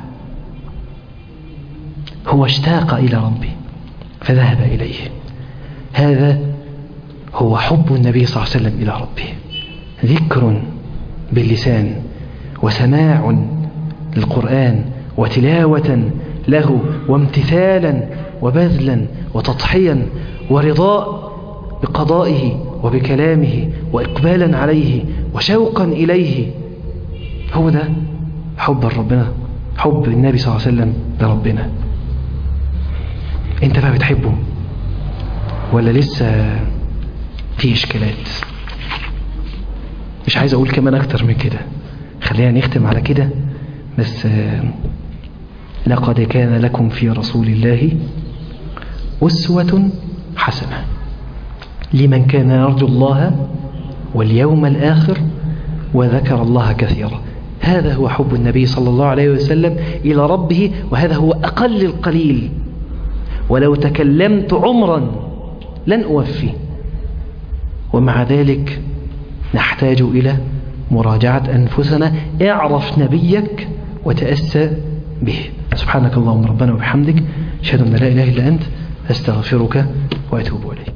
هو اشتاق إلى ربي فذهب إليه هذا هو حب النبي صلى الله عليه وسلم إلى ربه ذكر باللسان وسماع للقرآن وتلاوة له وامتثالا وبذلا وتضحيا ورضاء بقضائه وبكلامه وإقبالا عليه وشوقا إليه هو ده حب ربنا حب النبي صلى الله عليه وسلم لربنا انت بقى بتحبه ولا لسه في اشكالات مش عايز اقول كمان اكتر من كده خلينا نختم على كده بس لقد كان لكم في رسول الله أسوة حسنة لمن كان يرجو الله واليوم الآخر وذكر الله كثيرا هذا هو حب النبي صلى الله عليه وسلم إلى ربه وهذا هو أقل القليل ولو تكلمت عمرا لن أوفي ومع ذلك نحتاج إلى مراجعة أنفسنا اعرف نبيك وتأسى به سبحانك اللهم ربنا وبحمدك أشهد أن لا إله إلا أنت أستغفرك وأتوب إليك